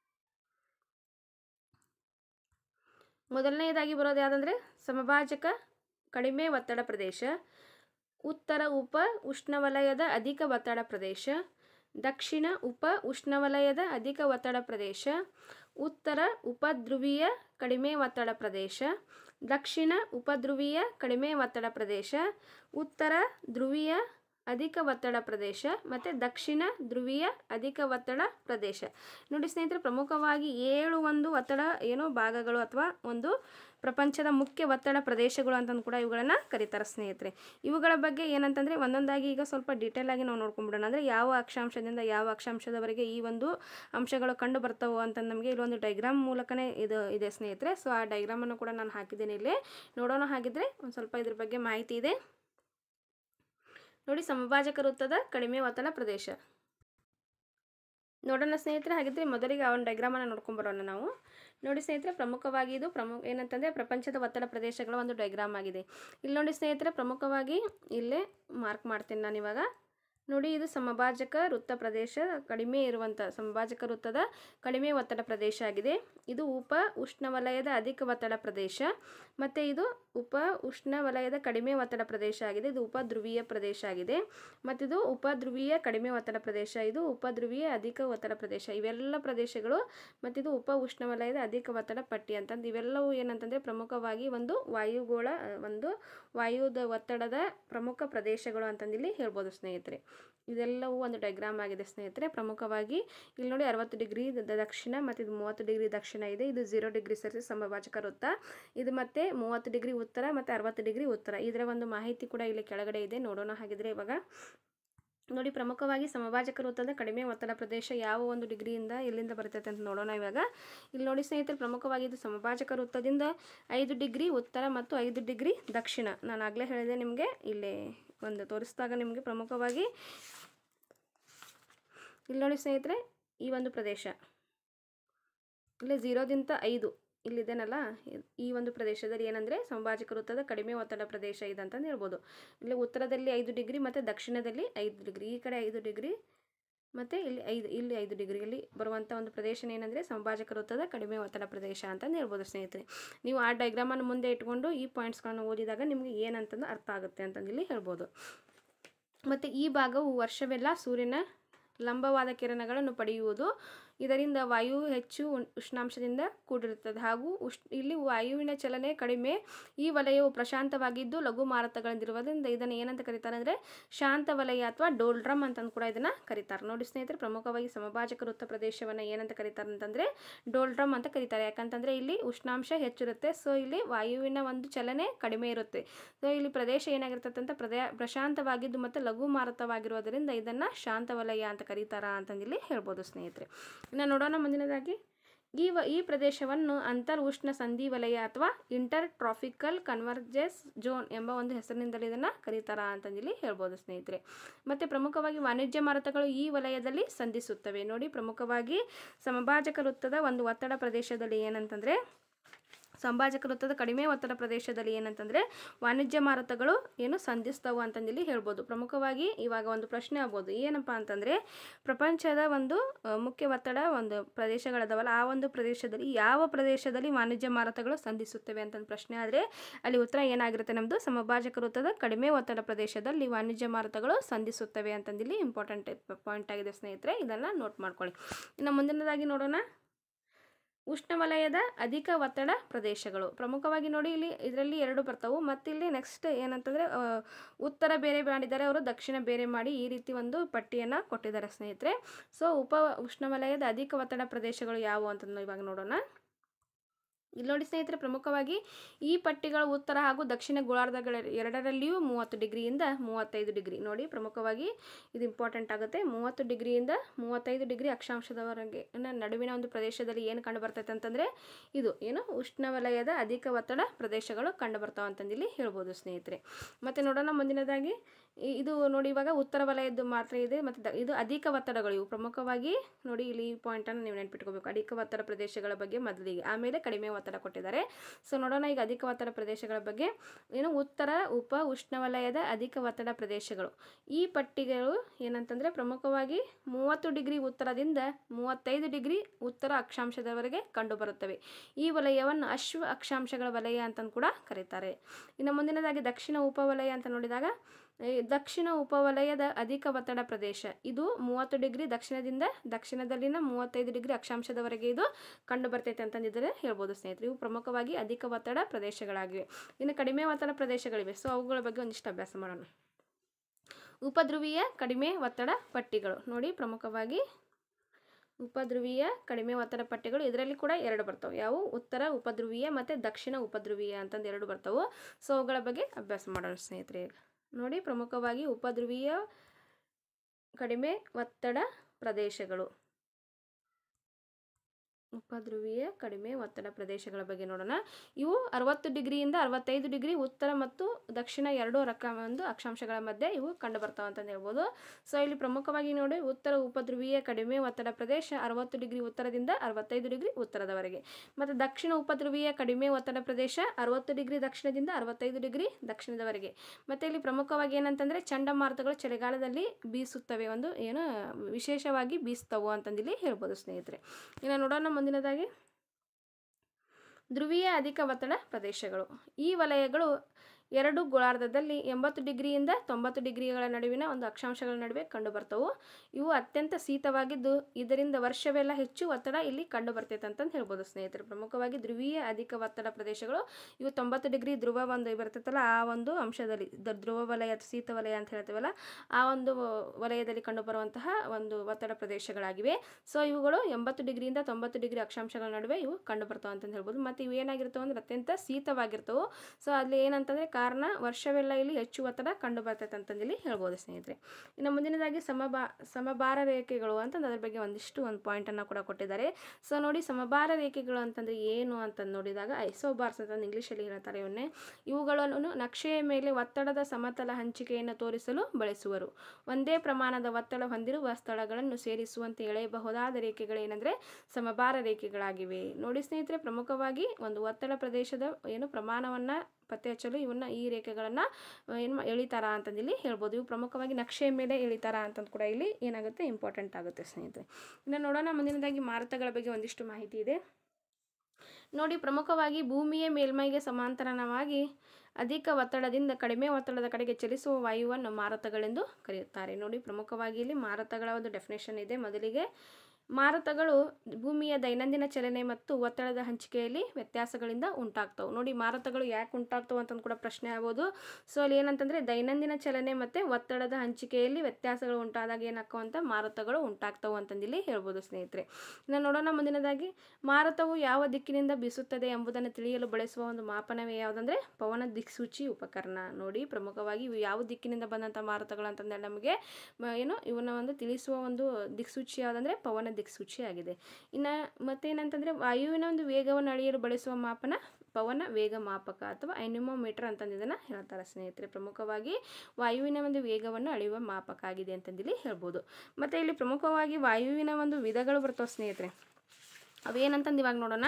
ಮೊದಲನೆಯದಾಗಿ ಬರೋದು ಯಾವುದಂದರೆ ಸಮಭಾಜಕ ಕಡಿಮೆ ಒತ್ತಡ ಪ್ರದೇಶ ಉತ್ತರ ಉಪ ಉಷ್ಣವಲಯದ ಅಧಿಕ ಒತ್ತಡ ಪ್ರದೇಶ ದಕ್ಷಿಣ ಉಪ ಉಷ್ಣವಲಯದ ಅಧಿಕ ಒತ್ತಡ ಪ್ರದೇಶ ಉತ್ತರ ಉಪಧ್ರುವೀಯ ಕಡಿಮೆ ಒತ್ತಡ ಪ್ರದೇಶ ದಕ್ಷಿಣ ಉಪಧ್ರುವೀಯ ಕಡಿಮೆ ಒತ್ತಡ ಪ್ರದೇಶ ಉತ್ತರ ಧ್ರುವೀಯ ಅಧಿಕ ಒತ್ತಡ ಪ್ರದೇಶ ಮತ್ತು ದಕ್ಷಿಣ ಧ್ರುವೀಯ ಅಧಿಕ ಒತ್ತಡ ಪ್ರದೇಶ ನೋಡಿ ಸ್ನೇಹಿತರೆ ಪ್ರಮುಖವಾಗಿ ಏಳು ಒಂದು ಒತ್ತಡ ಏನೋ ಭಾಗಗಳು ಅಥವಾ ಒಂದು ಪ್ರಪಂಚದ ಮುಖ್ಯ ಒತ್ತಡ ಪ್ರದೇಶಗಳು ಅಂತಂದು ಕೂಡ ಇವುಗಳನ್ನು ಕರೀತಾರೆ ಸ್ನೇಹಿತರೆ ಇವುಗಳ ಬಗ್ಗೆ ಏನಂತಂದರೆ ಒಂದೊಂದಾಗಿ ಈಗ ಸ್ವಲ್ಪ ಡೀಟೇಲ್ ಆಗಿ ನಾವು ನೋಡ್ಕೊಂಡ್ಬಿಡೋಣ ಅಂದರೆ ಯಾವ ಅಕ್ಷಾಂಶದಿಂದ ಯಾವ ಅಕ್ಷಾಂಶದವರೆಗೆ ಈ ಒಂದು ಅಂಶಗಳು ಕಂಡು ಬರ್ತಾವೆ ಅಂತ ನಮಗೆ ಇಲ್ಲೊಂದು ಡೈಗ್ರಾಮ್ ಮೂಲಕನೇ ಇದು ಇದೆ ಸ್ನೇಹಿತರೆ ಸೊ ಆ ಡೈಗ್ರಾಮನ್ನು ಕೂಡ ನಾನು ಹಾಕಿದ್ದೇನೆ ಇಲ್ಲಿ ನೋಡೋಣ ಹಾಗಿದ್ರೆ ಒಂದು ಸ್ವಲ್ಪ ಇದ್ರ ಬಗ್ಗೆ ಮಾಹಿತಿ ಇದೆ ನೋಡಿ ಸಮಭಾಜಕ ವೃತ್ತದ ಕಡಿಮೆ ಒತ್ತಡ ಪ್ರದೇಶ ನೋಡೋಣ ಸ್ನೇಹಿತರೆ ಹಾಗಿದ್ರೆ ಮೊದಲಿಗೆ ಆ ಒಂದು ಡೈಗ್ರಾಮನ್ನು ನೋಡ್ಕೊಂಬರೋಣ ನಾವು ನೋಡಿ ಸ್ನೇಹಿತರೆ ಪ್ರಮುಖವಾಗಿ ಇದು ಪ್ರಮುಖ ಏನಂತಂದರೆ ಪ್ರಪಂಚದ ಒತ್ತಡ ಪ್ರದೇಶಗಳ ಒಂದು ಡೈಗ್ರಾಮ್ ಆಗಿದೆ ಇಲ್ಲಿ ನೋಡಿ ಸ್ನೇಹಿತರೆ ಪ್ರಮುಖವಾಗಿ ಇಲ್ಲೇ ಮಾರ್ಕ್ ಮಾಡ್ತೀನಿ ನಾನು ಇವಾಗ ನೋಡಿ ಇದು ಸಮಭಾಜಕ ವೃತ್ತ ಪ್ರದೇಶ ಕಡಿಮೆ ಇರುವಂಥ ಸಮಭಾಜಕ ವೃತ್ತದ ಕಡಿಮೆ ಒತ್ತಡ ಪ್ರದೇಶ ಆಗಿದೆ ಇದು ಉಪ ಉಷ್ಣವಲಯದ ಅಧಿಕ ಒತ್ತಡ ಪ್ರದೇಶ ಮತ್ತು ಇದು ಉಪ ಉಷ್ಣವಲಯದ ಕಡಿಮೆ ಒತ್ತಡ ಪ್ರದೇಶ ಆಗಿದೆ ಇದು ಉಪಧ್ರುವೀಯ ಪ್ರದೇಶ ಆಗಿದೆ ಮತ್ತು ಇದು ಉಪಧ್ರುವೀಯ ಕಡಿಮೆ ಒತ್ತಡ ಪ್ರದೇಶ ಇದು ಉಪಧ್ರುವೀಯ ಅಧಿಕ ಒತ್ತಡ ಪ್ರದೇಶ ಇವೆಲ್ಲ ಪ್ರದೇಶಗಳು ಮತ್ತು ಇದು ಉಪ ಉಷ್ಣವಲಯದ ಅಧಿಕ ಒತ್ತಡ ಪಟ್ಟಿ ಅಂತಂದು ಇವೆಲ್ಲವೂ ಏನಂತಂದರೆ ಪ್ರಮುಖವಾಗಿ ಒಂದು ವಾಯುಗೋಳ ಒಂದು ವಾಯುದ ಒತ್ತಡದ ಪ್ರಮುಖ ಪ್ರದೇಶಗಳು ಅಂತಂದಿಲ್ಲಿ ಹೇಳ್ಬೋದು ಸ್ನೇಹಿತರೆ ಇದೆಲ್ಲವೂ ಒಂದು ಡೈಗ್ರಾಮ್ ಆಗಿದೆ ಸ್ನೇಹಿತರೆ ಪ್ರಮುಖವಾಗಿ ಇಲ್ಲಿ ನೋಡಿ ಅರವತ್ತು ಡಿಗ್ರಿ ದ- ದಕ್ಷಿಣ ಮತ್ತು ಇದು ಮೂವತ್ತು ಡಿಗ್ರಿ ದಕ್ಷಿಣ ಇದೆ ಇದು ಜೀರೋ ಡಿಗ್ರಿ ಸೆಲ್ಸಿಯಸ್ ಸಮಭಾಜಕ ವೃತ್ತ ಇದು ಮತ್ತೆ ಮೂವತ್ತು ಡಿಗ್ರಿ ಉತ್ತರ ಮತ್ತು ಅರವತ್ತು ಡಿಗ್ರಿ ಉತ್ತರ ಇದರ ಒಂದು ಮಾಹಿತಿ ಕೂಡ ಇಲ್ಲಿ ಕೆಳಗಡೆ ಇದೆ ನೋಡೋಣ ಹಾಗಿದ್ರೆ ಇವಾಗ ನೋಡಿ ಪ್ರಮುಖವಾಗಿ ಸಮಭಾಜಕ ವೃತ್ತದ ಕಡಿಮೆ ಒತ್ತಡ ಪ್ರದೇಶ ಯಾವ ಒಂದು ಡಿಗ್ರಿಯಿಂದ ಎಲ್ಲಿಂದ ಬರ್ತೈತೆ ಅಂತ ನೋಡೋಣ ಇವಾಗ ಇಲ್ಲಿ ನೋಡಿ ಸ್ನೇಹಿತರೆ ಪ್ರಮುಖವಾಗಿ ಇದು ಸಮಭಾಜಕ ವೃತ್ತದಿಂದ ಐದು ಡಿಗ್ರಿ ಉತ್ತರ ಮತ್ತು ಐದು ಡಿಗ್ರಿ ದಕ್ಷಿಣ ನಾನು ಆಗಲೇ ಹೇಳಿದೆ ನಿಮಗೆ ಇಲ್ಲಿ ಒಂದು ತೋರಿಸಿದಾಗ ನಿಮಗೆ ಪ್ರಮುಖವಾಗಿ ಇಲ್ಲಿ ನೋಡಿ ಸ್ನೇಹಿತರೆ ಈ ಒಂದು ಪ್ರದೇಶ ಇಲ್ಲಿ ಝೀರೋದಿಂದ ಐದು ಇಲ್ಲಿದೇನಲ್ಲ ಇ- ಈ ಒಂದು ಪ್ರದೇಶದಲ್ಲಿ ಏನಂದರೆ ಸಂಭಾಜಕ ವೃತ್ತದ ಕಡಿಮೆ ಒತ್ತಡ ಪ್ರದೇಶ ಇದೆ ಅಂತಂದು ಹೇಳ್ಬೋದು ಇಲ್ಲಿ ಉತ್ತರದಲ್ಲಿ ಐದು ಡಿಗ್ರಿ ಮತ್ತು ದಕ್ಷಿಣದಲ್ಲಿ ಐದು ಡಿಗ್ರಿ ಈ ಕಡೆ ಐದು ಡಿಗ್ರಿ ಮತ್ತು ಇಲ್ಲಿ ಐದು ಇಲ್ಲಿ ಐದು ಡಿಗ್ರಿಯಲ್ಲಿ ಬರುವಂಥ ಒಂದು ಪ್ರದೇಶ ಏನಂದರೆ ಸಂಭಾಜಕ ವೃತ್ತದ ಕಡಿಮೆ ಒತ್ತಡ ಪ್ರದೇಶ ಅಂತಂದು ಹೇಳ್ಬೋದು ಸ್ನೇಹಿತರೆ ನೀವು ಆ ಡೈಗ್ರಾಮನ್ನು ಮುಂದೆ ಇಟ್ಕೊಂಡು ಈ ಪಾಯಿಂಟ್ಸ್ಗಳನ್ನು ಓದಿದಾಗ ನಿಮಗೆ ಏನಂತಂದು ಅರ್ಥ ಆಗುತ್ತೆ ಅಂತಂದು ಇಲ್ಲಿ ಹೇಳ್ಬೋದು ಮತ್ತು ಈ ಭಾಗವು ವರ್ಷವೆಲ್ಲ ಸೂರ್ಯನ ಲಂಬವಾದ ಕಿರಣಗಳನ್ನು ಪಡೆಯುವುದು ಇದರಿಂದ ವಾಯು ಹೆಚ್ಚು ಉಣ್- ಉಷ್ಣಾಂಶದಿಂದ ಕೂಡಿರುತ್ತದೆ ಹಾಗೂ ಉಷ್ ಇಲ್ಲಿ ವಾಯುವಿನ ಚಲನೆ ಕಡಿಮೆ ಈ ವಲಯವು ಪ್ರಶಾಂತವಾಗಿದ್ದು ಲಘು ಮಾರುತಗಳಿಂದಿರುವುದರಿಂದ ಇದನ್ನು ಏನಂತ ಕರೀತಾರೆ ಅಂದರೆ ಶಾಂತ ವಲಯ ಅಥವಾ ಡೋಲ್ಡ್ರಮ್ ಅಂತಂದು ಕೂಡ ಇದನ್ನು ಕರೀತಾರೆ ನೋಡಿ ಸ್ನೇಹಿತರೆ ಪ್ರಮುಖವಾಗಿ ಸಮಭಾಜಕ ವೃತ್ತ ಪ್ರದೇಶವನ್ನು ಏನಂತ ಕರೀತಾರೆ ಅಂತಂದರೆ ಡೋಲ್ಡ್ರಮ್ ಅಂತ ಕರೀತಾರೆ ಯಾಕಂತಂದರೆ ಇಲ್ಲಿ ಉಷ್ಣಾಂಶ ಹೆಚ್ಚಿರುತ್ತೆ ಸೊ ಇಲ್ಲಿ ವಾಯುವಿನ ಒಂದು ಚಲನೆ ಕಡಿಮೆ ಇರುತ್ತೆ ಸೊ ಇಲ್ಲಿ ಪ್ರದೇಶ ಏನಾಗಿರ್ತದೆ ಅಂತ ಪ್ರದೇ ಪ್ರಶಾಂತವಾಗಿದ್ದು ಮತ್ತು ಲಘು ಮಾರುತವಾಗಿರೋದರಿಂದ ಇದನ್ನು ಶಾಂತ ವಲಯ ಅಂತ ಕರೀತಾರ ಅಂತಂದಿಲ್ಲಿ ಹೇಳ್ಬೋದು ಸ್ನೇಹಿತರೆ ಇನ್ನು ನೋಡೋಣ ಮುಂದಿನದಾಗಿ ಈ ವ ಈ ಪ್ರದೇಶವನ್ನು ಅಂತರ್ ಉಷ್ಣ ಸಂಧಿ ವಲಯ ಅಥವಾ ಇಂಟರ್ ಟ್ರಾಫಿಕಲ್ ಕನ್ವರ್ಜೆಸ್ ಜೋನ್ ಎಂಬ ಒಂದು ಹೆಸರಿನಿಂದಲೇ ಇದನ್ನು ಕರೀತಾರ ಅಂತಂದಿಲ್ಲಿ ಹೇಳ್ಬೋದು ಸ್ನೇಹಿತರೆ ಮತ್ತು ಪ್ರಮುಖವಾಗಿ ವಾಣಿಜ್ಯ ಮಾರುತಗಳು ಈ ವಲಯದಲ್ಲಿ ಸಂಧಿಸುತ್ತವೆ ನೋಡಿ ಪ್ರಮುಖವಾಗಿ ಸಮಭಾಜಕ ವೃತ್ತದ ಒಂದು ಒತ್ತಡ ಪ್ರದೇಶದಲ್ಲಿ ಏನಂತಂದರೆ ಸಂಭಾಜಕ ವೃತ್ತದ ಕಡಿಮೆ ಒತ್ತಡ ಪ್ರದೇಶದಲ್ಲಿ ಏನಂತಂದರೆ ವಾಣಿಜ್ಯ ಮಾರುತಗಳು ಏನು ಸಂಧಿಸ್ತವು ಅಂತಂದಿಲ್ಲಿ ಹೇಳ್ಬೋದು ಪ್ರಮುಖವಾಗಿ ಇವಾಗ ಒಂದು ಪ್ರಶ್ನೆ ಆಗ್ಬೋದು ಏನಪ್ಪ ಅಂತಂದರೆ ಪ್ರಪಂಚದ ಒಂದು ಆ, ಮುಖ್ಯ ಒತ್ತಡ ಒಂದು ಪ್ರದೇಶಗಳದಾವಲ್ಲ ಆ ಒಂದು ಪ್ರದೇಶದಲ್ಲಿ ಯಾವ ಪ್ರದೇಶದಲ್ಲಿ ವಾಣಿಜ್ಯ ಮಾರುತಗಳು ಸಂಧಿಸುತ್ತವೆ ಅಂತ ಪ್ರಶ್ನೆ ಆದರೆ ಅಲ್ಲಿ ಉತ್ತರ ಏನಾಗಿರುತ್ತೆ ನಮ್ಮದು ಸಮಭಾಜಕ ವೃತ್ತದ ಕಡಿಮೆ ಒತ್ತಡ ಪ್ರದೇಶದಲ್ಲಿ ವಾಣಿಜ್ಯ ಮಾರುತಗಳು ಸಂಧಿಸುತ್ತವೆ ಅಂತಂದಿಲ್ಲಿ ಇಂಪಾರ್ಟೆಂಟ್ ಪಾಯಿಂಟ್ ಆಗಿದೆ ಸ್ನೇಹಿತರೆ ಇದನ್ನು ನೋಟ್ ಮಾಡ್ಕೊಳ್ಳಿ ಇನ್ನು ಮುಂದಿನದಾಗಿ ನೋಡೋಣ ಉಷ್ಣವಲಯದ ಅಧಿಕ ಒತ್ತಡ ಪ್ರದೇಶಗಳು ಪ್ರಮುಖವಾಗಿ ನೋಡಿ ಇಲ್ಲಿ ಇದರಲ್ಲಿ ಎರಡು ಬರ್ತಾವು ಮತ್ತು ಇಲ್ಲಿ ನೆಕ್ಸ್ಟ್ ಏನಂತಂದರೆ ಆ, ಉತ್ತರ ಬೇರೆ ಮಾಡಿದ್ದಾರೆ ಅವರು ದಕ್ಷಿಣ ಬೇರೆ ಮಾಡಿ ಈ ರೀತಿ ಒಂದು ಪಟ್ಟಿಯನ್ನು ಕೊಟ್ಟಿದ್ದಾರೆ ಸ್ನೇಹಿತರೆ ಸೊ ಉಪ ಉಷ್ಣವಲಯದ ಅಧಿಕ ಒತ್ತಡ ಪ್ರದೇಶಗಳು ಯಾವುವು ಅಂತ ಇವಾಗ ನೋಡೋಣ ಇಲ್ಲಿ ನೋಡಿ ಸ್ನೇಹಿತರೆ ಪ್ರಮುಖವಾಗಿ ಈ ಪಟ್ಟಿಗಳು ಉತ್ತರ ಹಾಗೂ ದಕ್ಷಿಣ ಗೋಳಾರ್ಧಗಳ ಎರಡರಲ್ಲಿಯೂ ಮೂವತ್ತು ಡಿಗ್ರಿಯಿಂದ ಮೂವತ್ತೈದು ಡಿಗ್ರಿ ನೋಡಿ ಪ್ರಮುಖವಾಗಿ ಇದು ಇಂಪಾರ್ಟೆಂಟ್ ಆಗುತ್ತೆ ಮೂವತ್ತು ಡಿಗ್ರಿಯಿಂದ ಮೂವತ್ತೈದು ಡಿಗ್ರಿ ಅಕ್ಷಾಂಶದವರೆಗೆ ನ ನಡುವಿನ ಒಂದು ಪ್ರದೇಶದಲ್ಲಿ ಏನು ಕಂಡು ಬರ್ತೈತೆ ಅಂತಂದರೆ ಇದು ಏನು ಉಷ್ಣವಲಯದ ಅಧಿಕ ಒತ್ತಡ ಪ್ರದೇಶಗಳು ಕಂಡು ಬರ್ತಾವೆ ಅಂತಂದಿಲ್ಲಿ ಹೇಳ್ಬೋದು ಸ್ನೇಹಿತರೆ ಮತ್ತು ನೋಡೋಣ ಮುಂದಿನದಾಗಿ ಇ- ಇದು ನೋಡಿ ಇವಾಗ ಉತ್ತರ ವಲಯದ್ದು ಮಾತ್ರ ಇದೆ ಮತ್ತು ದ- ಇದು ಅಧಿಕ ಒತ್ತಡಗಳು ಇವು ಪ್ರಮುಖವಾಗಿ ನೋಡಿ ಇಲ್ಲಿ ಈ ಪಾಯಿಂಟನ್ನು ನೀವು ನೆನ್ಪಿಟ್ಕೋಬೇಕು ಅಧಿಕ ಒತ್ತಡ ಪ್ರದೇಶಗಳ ಬಗ್ಗೆ ಮೊದಲಿಗೆ ಆಮೇಲೆ ಕಡಿಮೆ ಒತ್ತಡ ಕೊಟ್ಟಿದ್ದಾರೆ ಸೊ ನೋಡೋಣ ಈಗ ಅಧಿಕ ಒತ್ತಡ ಪ್ರದೇಶಗಳ ಬಗ್ಗೆ ಏನು ಉತ್ತರ ಉಪ ಉಷ್ಣವಲಯದ ಅಧಿಕ ಒತ್ತಡ ಪ್ರದೇಶಗಳು ಈ ಪಟ್ಟಿಗಳು ಏನಂತಂದರೆ ಪ್ರಮುಖವಾಗಿ ಮೂವತ್ತು ಡಿಗ್ರಿ ಉತ್ತರದಿಂದ ಮೂವತ್ತೈದು ಡಿಗ್ರಿ ಉತ್ತರ ಅಕ್ಷಾಂಶದವರೆಗೆ ಕಂಡುಬರುತ್ತವೆ ಈ ವಲಯವನ್ನು ಅಶ್ವ ಅಕ್ಷಾಂಶಗಳ ವಲಯ ಅಂತಂದು ಕೂಡ ಕರೀತಾರೆ ಇನ್ನು ಮುಂದಿನದಾಗಿ ದಕ್ಷಿಣ ಉಪವಲಯ ಅಂತ ನೋಡಿದಾಗ ಈ ದಕ್ಷಿಣ ಉಪವಲಯದ ಅಧಿಕ ಒತ್ತಡ ಪ್ರದೇಶ ಇದು ಮೂವತ್ತು ಡಿಗ್ರಿ ದಕ್ಷಿಣದಿಂದ ದಕ್ಷಿಣದಲ್ಲಿನ ಮೂವತ್ತೈದು ಡಿಗ್ರಿ ಅಕ್ಷಾಂಶದವರೆಗೆ ಇದು ಕಂಡು ಬರ್ತೈತೆ ಅಂತಂದಿದ್ದರೆ ಹೇಳ್ಬೋದು ಸ್ನೇಹಿತರೆ ಇವು ಪ್ರಮುಖವಾಗಿ ಅಧಿಕ ಒತ್ತಡ ಪ್ರದೇಶಗಳಾಗಿವೆ ಇನ್ನು ಕಡಿಮೆ ಒತ್ತಡ ಪ್ರದೇಶಗಳಿವೆ ಸೊ ಅವುಗಳ ಬಗ್ಗೆ ಒಂದಿಷ್ಟು ಅಭ್ಯಾಸ ಮಾಡೋಣ ಉಪಧ್ರುವೀಯ ಕಡಿಮೆ ಒತ್ತಡ ಪಟ್ಟಿಗಳು ನೋಡಿ ಪ್ರಮುಖವಾಗಿ ಉಪಧ್ರುವೀಯ ಕಡಿಮೆ ಒತ್ತಡ ಪಟ್ಟಿಗಳು ಇದರಲ್ಲಿ ಕೂಡ ಎರಡು ಬರ್ತವೆ ಯಾವುವು ಉತ್ತರ ಉಪಧ್ರುವೀಯ ಮತ್ತು ದಕ್ಷಿಣ ಉಪಧ್ರುವೀಯ ಅಂತಂದು ಎರಡು ಬರ್ತವೆ ಸೊ ಅವುಗಳ ಬಗ್ಗೆ ಅಭ್ಯಾಸ ಮಾಡೋಣ ಸ್ನೇಹಿತರೆ ಈಗ ನೋಡಿ ಪ್ರಮುಖವಾಗಿ ಉಪಧ್ರುವೀಯ ಕಡಿಮೆ ಒತ್ತಡ ಪ್ರದೇಶಗಳು ಉಪಧ್ರುವೀಯ ಕಡಿಮೆ ಒತ್ತಡ ಪ್ರದೇಶಗಳ ಬಗ್ಗೆ ನೋಡೋಣ ಇವು ಅರವತ್ತು ಡಿಗ್ರಿಯಿಂದ ಅರವತ್ತೈದು ಡಿಗ್ರಿ ಉತ್ತರ ಮತ್ತು ದಕ್ಷಿಣ ಎರಡೂ ರಕ ಒಂದು ಅಕ್ಷಾಂಶಗಳ ಮಧ್ಯೆ ಇವು ಕಂಡು ಬರ್ತಾವೆ ಅಂತಂದು ಹೇಳ್ಬೋದು ಸೊ ಇಲ್ಲಿ ಪ್ರಮುಖವಾಗಿ ನೋಡಿ ಉತ್ತರ ಉಪಧ್ರುವೀಯ ಕಡಿಮೆ ಒತ್ತಡ ಪ್ರದೇಶ ಅರವತ್ತು ಡಿಗ್ರಿ ಉತ್ತರದಿಂದ ಅರವತ್ತೈದು ಡಿಗ್ರಿ ಉತ್ತರದವರೆಗೆ ಮತ್ತು ದಕ್ಷಿಣ ಉಪಧ್ರುವೀಯ ಕಡಿಮೆ ಒತ್ತಡ ಪ್ರದೇಶ ಅರವತ್ತು ಡಿಗ್ರಿ ದಕ್ಷಿಣದಿಂದ ಅರವತ್ತೈದು ಡಿಗ್ರಿ ದಕ್ಷಿಣದವರೆಗೆ ಮತ್ತು ಇಲ್ಲಿ ಪ್ರಮುಖವಾಗಿ ಏನಂತಂದರೆ ಚಂಡಮಾರುತಗಳು ಚಳಿಗಾಲದಲ್ಲಿ ಬೀಸುತ್ತವೆ ಒಂದು ಏನು ವಿಶೇಷವಾಗಿ ಬೀಸ್ತವು ಅಂತಂದಿಲ್ಲಿ ಹೇಳ್ಬೋದು ಸ್ನೇಹಿತರೆ ಇನ್ನು ನೋಡೋಣ ಮುಂದಿನದಾಗಿ ಧ್ರುವೀಯ ಅಧಿಕ ಒತ್ತಡ ಪ್ರದೇಶಗಳು ಈ ವಲಯಗಳು ಎರಡು ಗೋಳಾರ್ಧದಲ್ಲಿ ಎಂಬತ್ತು ಡಿಗ್ರಿಯಿಂದ ತೊಂಬತ್ತು ಡಿಗ್ರಿಗಳ ನಡುವಿನ ಒಂದು ಅಕ್ಷಾಂಶಗಳ ನಡುವೆ ಕಂಡುಬರ್ತವು ಇವು ಅತ್ಯಂತ ಶೀತವಾಗಿದ್ದು ಇದರಿಂದ ವರ್ಷವೆಲ್ಲ ಹೆಚ್ಚು ಒತ್ತಡ ಇಲ್ಲಿ ಕಂಡು ಬರ್ತೈತೆ ಅಂತಂದು ಹೇಳ್ಬೋದು ಸ್ನೇಹಿತರೆ ಪ್ರಮುಖವಾಗಿ ಧ್ರುವೀಯ ಅಧಿಕ ಒತ್ತಡ ಪ್ರದೇಶಗಳು ಇವು ತೊಂಬತ್ತು ಡಿಗ್ರಿ ಧ್ರುವ ಒಂದು ಬರ್ತೈತಲ್ಲ ಆ ಒಂದು ಅಂಶದಲ್ಲಿ ದ- ಧ್ರುವ ವಲಯ ಅಥವಾ ಶೀತ ವಲಯ ಅಂತ ಹೇಳ್ತೀವಲ್ಲ ಆ ಒಂದು ವಲಯದಲ್ಲಿ ಕಂಡುಬರುವಂತಹ ಒಂದು ಒತ್ತಡ ಪ್ರದೇಶಗಳಾಗಿವೆ ಸೊ ಇವುಗಳು ಎಂಬತ್ತು ಡಿಗ್ರಿಯಿಂದ ತೊಂಬತ್ತು ಡಿಗ್ರಿ ಅಕ್ಷಾಂಶಗಳ ನಡುವೆ ಇವು ಕಂಡು ಬರ್ತಾವೆ ಅಂತಂದು ಹೇಳ್ಬೋದು ಮತ್ತು ಇವು ಏನಾಗಿರ್ತವೆ ಅಂದ್ರೆ ಅತ್ಯಂತ ಶೀತವಾಗಿರ್ತವೆ ಸೊ ಅಲ್ಲಿ ಏನಂತಂದರೆ ಕಾರಣ ವರ್ಷವೆಲ್ಲ ಇಲ್ಲಿ ಹೆಚ್ಚು ಒತ್ತಡ ಕಂಡು ಬರ್ತೈತೆ ಅಂತಂದಿಲ್ಲಿ ಹೇಳ್ಬೋದು ಸ್ನೇಹಿತರೆ ಇನ್ನು ಮುಂದಿನದಾಗಿ ಸಮಬಾ ಸಮಬಾರ ರೇಖೆಗಳು ಅಂತಂದು ಅದ್ರ ಬಗ್ಗೆ ಒಂದಿಷ್ಟು ಒಂದು ಪಾಯಿಂಟನ್ನು ಕೂಡ ಕೊಟ್ಟಿದ್ದಾರೆ ಸೊ ನೋಡಿ ಸಮಬಾರ ರೇಖೆಗಳು ಅಂತಂದರೆ ಏನು ಅಂತಂದು ನೋಡಿದಾಗ ಐಸೋಬಾರ್ಸ್ ಅಂತಂದು ಇಂಗ್ಲೀಷಲ್ಲಿ ಹೇಳ್ತಾರೆ ಇವನ್ನೇ ಇವುಗಳನ್ನು ನಕ್ಷೆಯ ಮೇಲೆ ಒತ್ತಡದ ಸಮತಲ ಹಂಚಿಕೆಯನ್ನು ತೋರಿಸಲು ಬಳಸುವರು ಒಂದೇ ಪ್ರಮಾಣದ ಒತ್ತಡ ಹೊಂದಿರುವ ಸ್ಥಳಗಳನ್ನು ಸೇರಿಸುವಂತೆ ಎಳೆಯಬಹುದಾದ ರೇಖೆಗಳೇನೆಂದರೆ ಸಮಬಾರ ರೇಖೆಗಳಾಗಿವೆ ನೋಡಿ ಸ್ನೇಹಿತರೆ ಪ್ರಮುಖವಾಗಿ ಒಂದು ಒತ್ತಡ ಪ್ರದೇಶದ ಏನು ಪ್ರಮಾಣವನ್ನು ಪತ್ತೆ ಹಚ್ಚಲು ಇವನ್ನ ಈ ರೇಖೆಗಳನ್ನು ಏನು ಮಾ- ಎಳಿತಾರ ಅಂತಂದಿಲ್ಲಿ ಹೇಳ್ಬೋದು ಇವು ಪ್ರಮುಖವಾಗಿ ನಕ್ಷೆಯ ಮೇಲೆ ಎಳಿತಾರ ಅಂತಂದು ಕೂಡ ಇಲ್ಲಿ ಏನಾಗುತ್ತೆ ಇಂಪಾರ್ಟೆಂಟ್ ಆಗುತ್ತೆ ಸ್ನೇಹಿತರೆ ಇನ್ನು ನೋಡೋಣ ಮುಂದಿನದಾಗಿ ಮಾರುತಗಳ ಬಗ್ಗೆ ಒಂದಿಷ್ಟು ಮಾಹಿತಿ ಇದೆ ನೋಡಿ ಪ್ರಮುಖವಾಗಿ ಭೂಮಿಯ ಮೇಲ್ಮೈಗೆ ಸಮಾಂತರವಾಗಿ ಅಧಿಕ ಒತ್ತಡದಿಂದ ಕಡಿಮೆ ಒತ್ತಡದ ಕಡೆಗೆ ಚಲಿಸುವ ವಾಯುವನ್ನು ಮಾರುತಗಳೆಂದು ಕರೆಯುತ್ತಾರೆ ನೋಡಿ ಪ್ರಮುಖವಾಗಿ ಇಲ್ಲಿ ಮಾರುತಗಳ ಒಂದು ಡೆಫಿನೇಷನ್ ಇದೆ ಮೊದಲಿಗೆ ಮಾರುತಗಳು ಭೂಮಿಯ ದೈನಂದಿನ ಚಲನೆ ಮತ್ತು ಒತ್ತಡದ ಹಂಚಿಕೆಯಲ್ಲಿ ವ್ಯತ್ಯಾಸಗಳಿಂದ ಉಂಟಾಗ್ತವೆ ನೋಡಿ ಮಾರುತಗಳು ಯಾಕೆ ಉಂಟಾಗ್ತವೆ ಅಂತಂದು ಕೂಡ ಪ್ರಶ್ನೆ ಆಗ್ಬೋದು ಸೊ ಅಲ್ಲಿ ಏನಂತಂದರೆ ದೈನಂದಿನ ಚಲನೆ ಮತ್ತು ಒತ್ತಡದ ಹಂಚಿಕೆಯಲ್ಲಿ ವ್ಯತ್ಯಾಸಗಳು ಉಂಟಾದಾಗ ಏನಾಕ್ಕವಂತ ಮಾರುತಗಳು ಉಂಟಾಗ್ತವೆ ಅಂತಂದಿಲ್ಲಿ ಹೇಳ್ಬೋದು ಸ್ನೇಹಿತರೆ ಇನ್ನು ನೋಡೋಣ ಮುಂದಿನದಾಗಿ ಮಾರುತವು ಯಾವ ದಿಕ್ಕಿನಿಂದ ಬೀಸುತ್ತದೆ ಎಂಬುದನ್ನು ತಿಳಿಯಲು ಬಳಸುವ ಒಂದು ಮಾಪನವೇ ಯಾವುದಂದರೆ ಪವನ ದಿಕ್ಸೂಚಿ ಉಪಕರಣ ನೋಡಿ ಪ್ರಮುಖವಾಗಿ ಇವು ಯಾವ ದಿಕ್ಕಿನಿಂದ ಬಂದಂಥ ಮಾರುತಗಳು ಅಂತಂದರೆ ನಮಗೆ ಮ- ಏನು ಇವನ್ನ ಒಂದು ತಿಳಿಸುವ ಒಂದು ದಿಕ್ಸೂಚಿ ಯಾವುದಂದರೆ ಪವನ ದಿಕ್ಸೂಚಿ ಆಗಿದೆ ಇನ್ನು ಮತ್ತೇನಂತಂದರೆ ವಾಯುವಿನ ಒಂದು ವೇಗವನ್ನು ಅಳೆಯಲು ಬಳಸುವ ಮಾಪನ ಪವನ ವೇಗ ಮಾಪಕ ಅಥವಾ ಐನಿಮೋಮೀಟರ್ ಅಂತಂದು ಇದನ್ನು ಹೇಳ್ತಾರೆ ಸ್ನೇಹಿತರೆ ಪ್ರಮುಖವಾಗಿ ವಾಯುವಿನ ಒಂದು ವೇಗವನ್ನು ಅಳೆಯುವ ಮಾಪಕ ಆಗಿದೆ ಅಂತಂದಿಲ್ಲಿ ಹೇಳ್ಬೋದು ಮತ್ತು ಇಲ್ಲಿ ಪ್ರಮುಖವಾಗಿ ವಾಯುವಿನ ಒಂದು ವಿಧಗಳು ಬರ್ತವೆ ಸ್ನೇಹಿತರೆ ಅವೇನಂತಂದು ಇವಾಗ ನೋಡೋಣ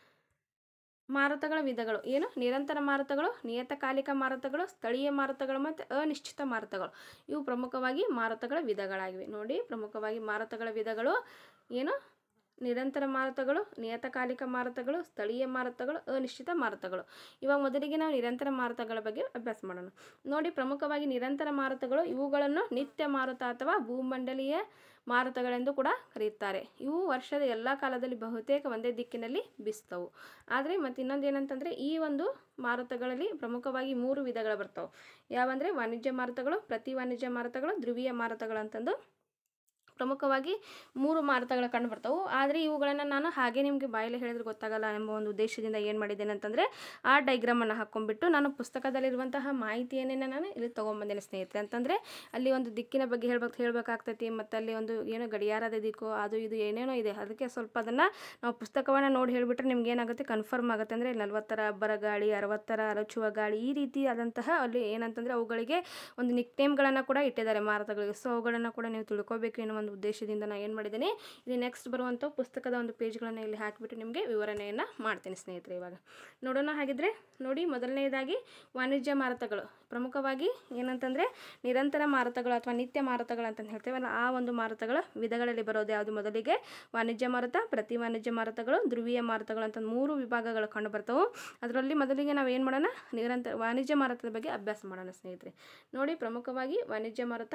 ಮಾರುತಗಳ ವಿಧಗಳು ಏನು ನಿರಂತರ ಮಾರುತಗಳು ನಿಯತಕಾಲಿಕ ಮಾರುತಗಳು ಸ್ಥಳೀಯ ಮಾರುತಗಳು ಮತ್ತು ಅನಿಶ್ಚಿತ ಮಾರುತಗಳು ಇವು ಪ್ರಮುಖವಾಗಿ ಮಾರುತಗಳ ವಿಧಗಳಾಗಿವೆ ನೋಡಿ ಪ್ರಮುಖವಾಗಿ ಮಾರುತಗಳ ವಿಧಗಳು ಏನು ನಿರಂತರ ಮಾರುತಗಳು ನಿಯತಕಾಲಿಕ ಮಾರುತಗಳು ಸ್ಥಳೀಯ ಮಾರುತಗಳು ಅನಿಶ್ಚಿತ ಮಾರುತಗಳು ಇವಾಗ ಮೊದಲಿಗೆ ನಾವು ನಿರಂತರ ಮಾರುತಗಳ ಬಗ್ಗೆ ಅಭ್ಯಾಸ ಮಾಡೋಣ ನೋಡಿ ಪ್ರಮುಖವಾಗಿ ನಿರಂತರ ಮಾರುತಗಳು ಇವುಗಳನ್ನು ನಿತ್ಯ ಮಾರುತ ಅಥವಾ ಭೂಮಂಡಲೀಯ ಮಾರುತಗಳೆಂದು ಕೂಡ ಕರೆಯುತ್ತಾರೆ ಇವು ವರ್ಷದ ಎಲ್ಲ ಕಾಲದಲ್ಲಿ ಬಹುತೇಕ ಒಂದೇ ದಿಕ್ಕಿನಲ್ಲಿ ಬೀಸ್ತವು ಆದರೆ ಮತ್ತು ಇನ್ನೊಂದು ಏನಂತಂದರೆ ಈ ಒಂದು ಮಾರುತಗಳಲ್ಲಿ ಪ್ರಮುಖವಾಗಿ ಮೂರು ವಿಧಗಳು ಬರ್ತವೆ ಯಾವಂದರೆ ವಾಣಿಜ್ಯ ಮಾರುತಗಳು ಪ್ರತಿ ವಾಣಿಜ್ಯ ಮಾರುತಗಳು ಧ್ರುವೀಯ ಮಾರುತಗಳು ಅಂತಂದು ಪ್ರಮುಖವಾಗಿ ಮೂರು ಮಾರುತಗಳು ಕಂಡು ಬರ್ತವೆ ಆದರೆ ಇವುಗಳನ್ನು ನಾನು ಹಾಗೆ ನಿಮಗೆ ಬಾಯಲ್ಲಿ ಹೇಳಿದ್ರೆ ಗೊತ್ತಾಗಲ್ಲ ಎಂಬ ಒಂದು ಉದ್ದೇಶದಿಂದ ಏನು ಮಾಡಿದ್ದೇನೆ ಅಂತಂದರೆ ಆ ಡೈಗ್ರಾಮನ್ನು ಹಾಕ್ಕೊಂಡ್ಬಿಟ್ಟು ನಾನು ಪುಸ್ತಕದಲ್ಲಿರುವಂತಹ ಮಾಹಿತಿಯನ್ನೇ ನಾನು ಇಲ್ಲಿ ತೊಗೊಂಬಂದೇನೆ ಸ್ನೇಹಿತರೆ ಅಂತಂದರೆ ಅಲ್ಲಿ ಒಂದು ದಿಕ್ಕಿನ ಬಗ್ಗೆ ಹೇಳ್ಬೇಕು ಹೇಳಬೇಕಾಗ್ತೈತಿ ಮತ್ತು ಅಲ್ಲಿ ಒಂದು ಏನೋ ಗಡಿಯಾರದ ದಿಕ್ಕು ಅದು ಇದು ಏನೇನೋ ಇದೆ ಅದಕ್ಕೆ ಸ್ವಲ್ಪ ಅದನ್ನು ನಾವು ಪುಸ್ತಕವನ್ನು ನೋಡಿ ಹೇಳಿಬಿಟ್ರೆ ನಿಮ್ಗೆ ಏನಾಗುತ್ತೆ ಕನ್ಫರ್ಮ್ ಆಗುತ್ತೆ ಅಂದರೆ ನಲ್ವತ್ತರ ಅಬ್ಬರ ಗಾಳಿ ಅರವತ್ತರ ಅರಚುವ ಗಾಳಿ ಈ ರೀತಿಯಾದಂತಹ ಅಲ್ಲಿ ಏನಂತಂದರೆ ಅವುಗಳಿಗೆ ಒಂದು ನಿಕ್ ನೇಮ್ಗಳನ್ನು ಕೂಡ ಇಟ್ಟಿದ್ದಾರೆ ಮಾರುತಗಳಿಗೆ ಸೊ ಅವುಗಳನ್ನು ಕೂಡ ನೀವು ತಿಳ್ಕೊಬೇಕು ಅನ್ನೋ ಒಂದು ಉದ್ದೇಶದಿಂದ ನಾನು ಏನು ಮಾಡಿದ್ದೀನಿ ಇಲ್ಲಿ ನೆಕ್ಸ್ಟ್ ಬರುವಂಥ ಪುಸ್ತಕದ ಒಂದು ಪೇಜ್ಗಳನ್ನು ಇಲ್ಲಿ ಹಾಕಿಬಿಟ್ಟು ನಿಮಗೆ ವಿವರಣೆಯನ್ನು ಮಾಡ್ತೀನಿ ಸ್ನೇಹಿತರೆ ಇವಾಗ ನೋಡೋಣ ಹಾಗಿದ್ರೆ ನೋಡಿ ಮೊದಲನೇದಾಗಿ ವಾಣಿಜ್ಯ ಮಾರುತಗಳು ಪ್ರಮುಖವಾಗಿ ಏನಂತಂದರೆ ನಿರಂತರ ಮಾರುತಗಳು ಅಥವಾ ನಿತ್ಯ ಮಾರುತಗಳು ಅಂತ ಹೇಳ್ತೇವಲ್ಲ ಆ ಒಂದು ಮಾರುತಗಳ ವಿಧಗಳಲ್ಲಿ ಬರೋದು ಯಾವುದು ಮೊದಲಿಗೆ ವಾಣಿಜ್ಯ ಮಾರುತ ಪ್ರತಿ ವಾಣಿಜ್ಯ ಮಾರುತಗಳು ಧ್ರುವೀಯ ಮಾರುತಗಳು ಅಂತ ಮೂರು ವಿಭಾಗಗಳು ಕಂಡು ಬರ್ತವೆ ಅದರಲ್ಲಿ ಮೊದಲಿಗೆ ನಾವು ಏನು ಮಾಡೋಣ ನಿರಂತರ ವಾಣಿಜ್ಯ ಮಾರುತದ ಬಗ್ಗೆ ಅಭ್ಯಾಸ ಮಾಡೋಣ ಸ್ನೇಹಿತರೆ ನೋಡಿ ಪ್ರಮುಖವಾಗಿ ವಾಣಿಜ್ಯ ಮಾರುತ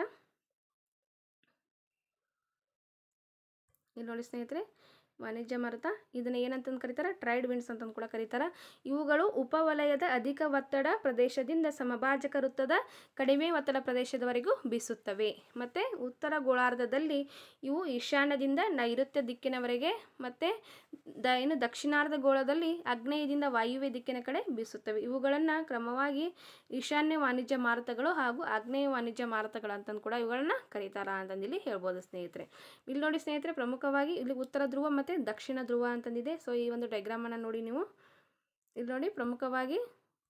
ಇಲ್ಲಿ ನೋಡಿ ಸ್ನೇಹಿತರೆ ವಾಣಿಜ್ಯ ಮಾರುತ ಇದನ್ನು ಏನಂತಂದು ಕರೀತಾರೆ ಟ್ರೈಡ್ ವಿಂಡ್ಸ್ ಅಂತಂದು ಕೂಡ ಕರೀತಾರೆ ಇವುಗಳು ಉಪವಲಯದ ಅಧಿಕ ಒತ್ತಡ ಪ್ರದೇಶದಿಂದ ಸಮಭಾಜಕ ವೃತ್ತದ ಕಡಿಮೆ ಒತ್ತಡ ಪ್ರದೇಶದವರೆಗೂ ಬೀಸುತ್ತವೆ ಮತ್ತು ಉತ್ತರ ಗೋಳಾರ್ಧದಲ್ಲಿ ಇವು ಈಶಾನ್ಯದಿಂದ ನೈಋತ್ಯ ದಿಕ್ಕಿನವರೆಗೆ ಮತ್ತು ದ ಏನು ದಕ್ಷಿಣಾರ್ಧ ಗೋಳದಲ್ಲಿ ಆಗ್ನೇಯದಿಂದ ವಾಯುವ್ಯ ದಿಕ್ಕಿನ ಕಡೆ ಬೀಸುತ್ತವೆ ಇವುಗಳನ್ನು ಕ್ರಮವಾಗಿ ಈಶಾನ್ಯ ವಾಣಿಜ್ಯ ಮಾರುತಗಳು ಹಾಗೂ ಆಗ್ನೇಯ ವಾಣಿಜ್ಯ ಮಾರುತಗಳು ಅಂತಂದು ಕೂಡ ಇವುಗಳನ್ನ ಕರೀತಾರ ಅಂತಂದಿಲ್ಲಿ ಹೇಳ್ಬೋದು ಸ್ನೇಹಿತರೆ ಇಲ್ಲಿ ನೋಡಿ ಸ್ನೇಹಿತರೆ ಪ್ರಮುಖವಾಗಿ ಇಲ್ಲಿ ಉತ್ತರ ಧ್ರುವ ಮತ್ತು ಮತ್ತು ದಕ್ಷಿಣ ಧ್ರುವ ಅಂತಂದಿದೆ ಸೊ ಈ ಒಂದು ಡೈಗ್ರಾಮನ್ನು ನೋಡಿ ನೀವು ಇಲ್ಲಿ ನೋಡಿ ಪ್ರಮುಖವಾಗಿ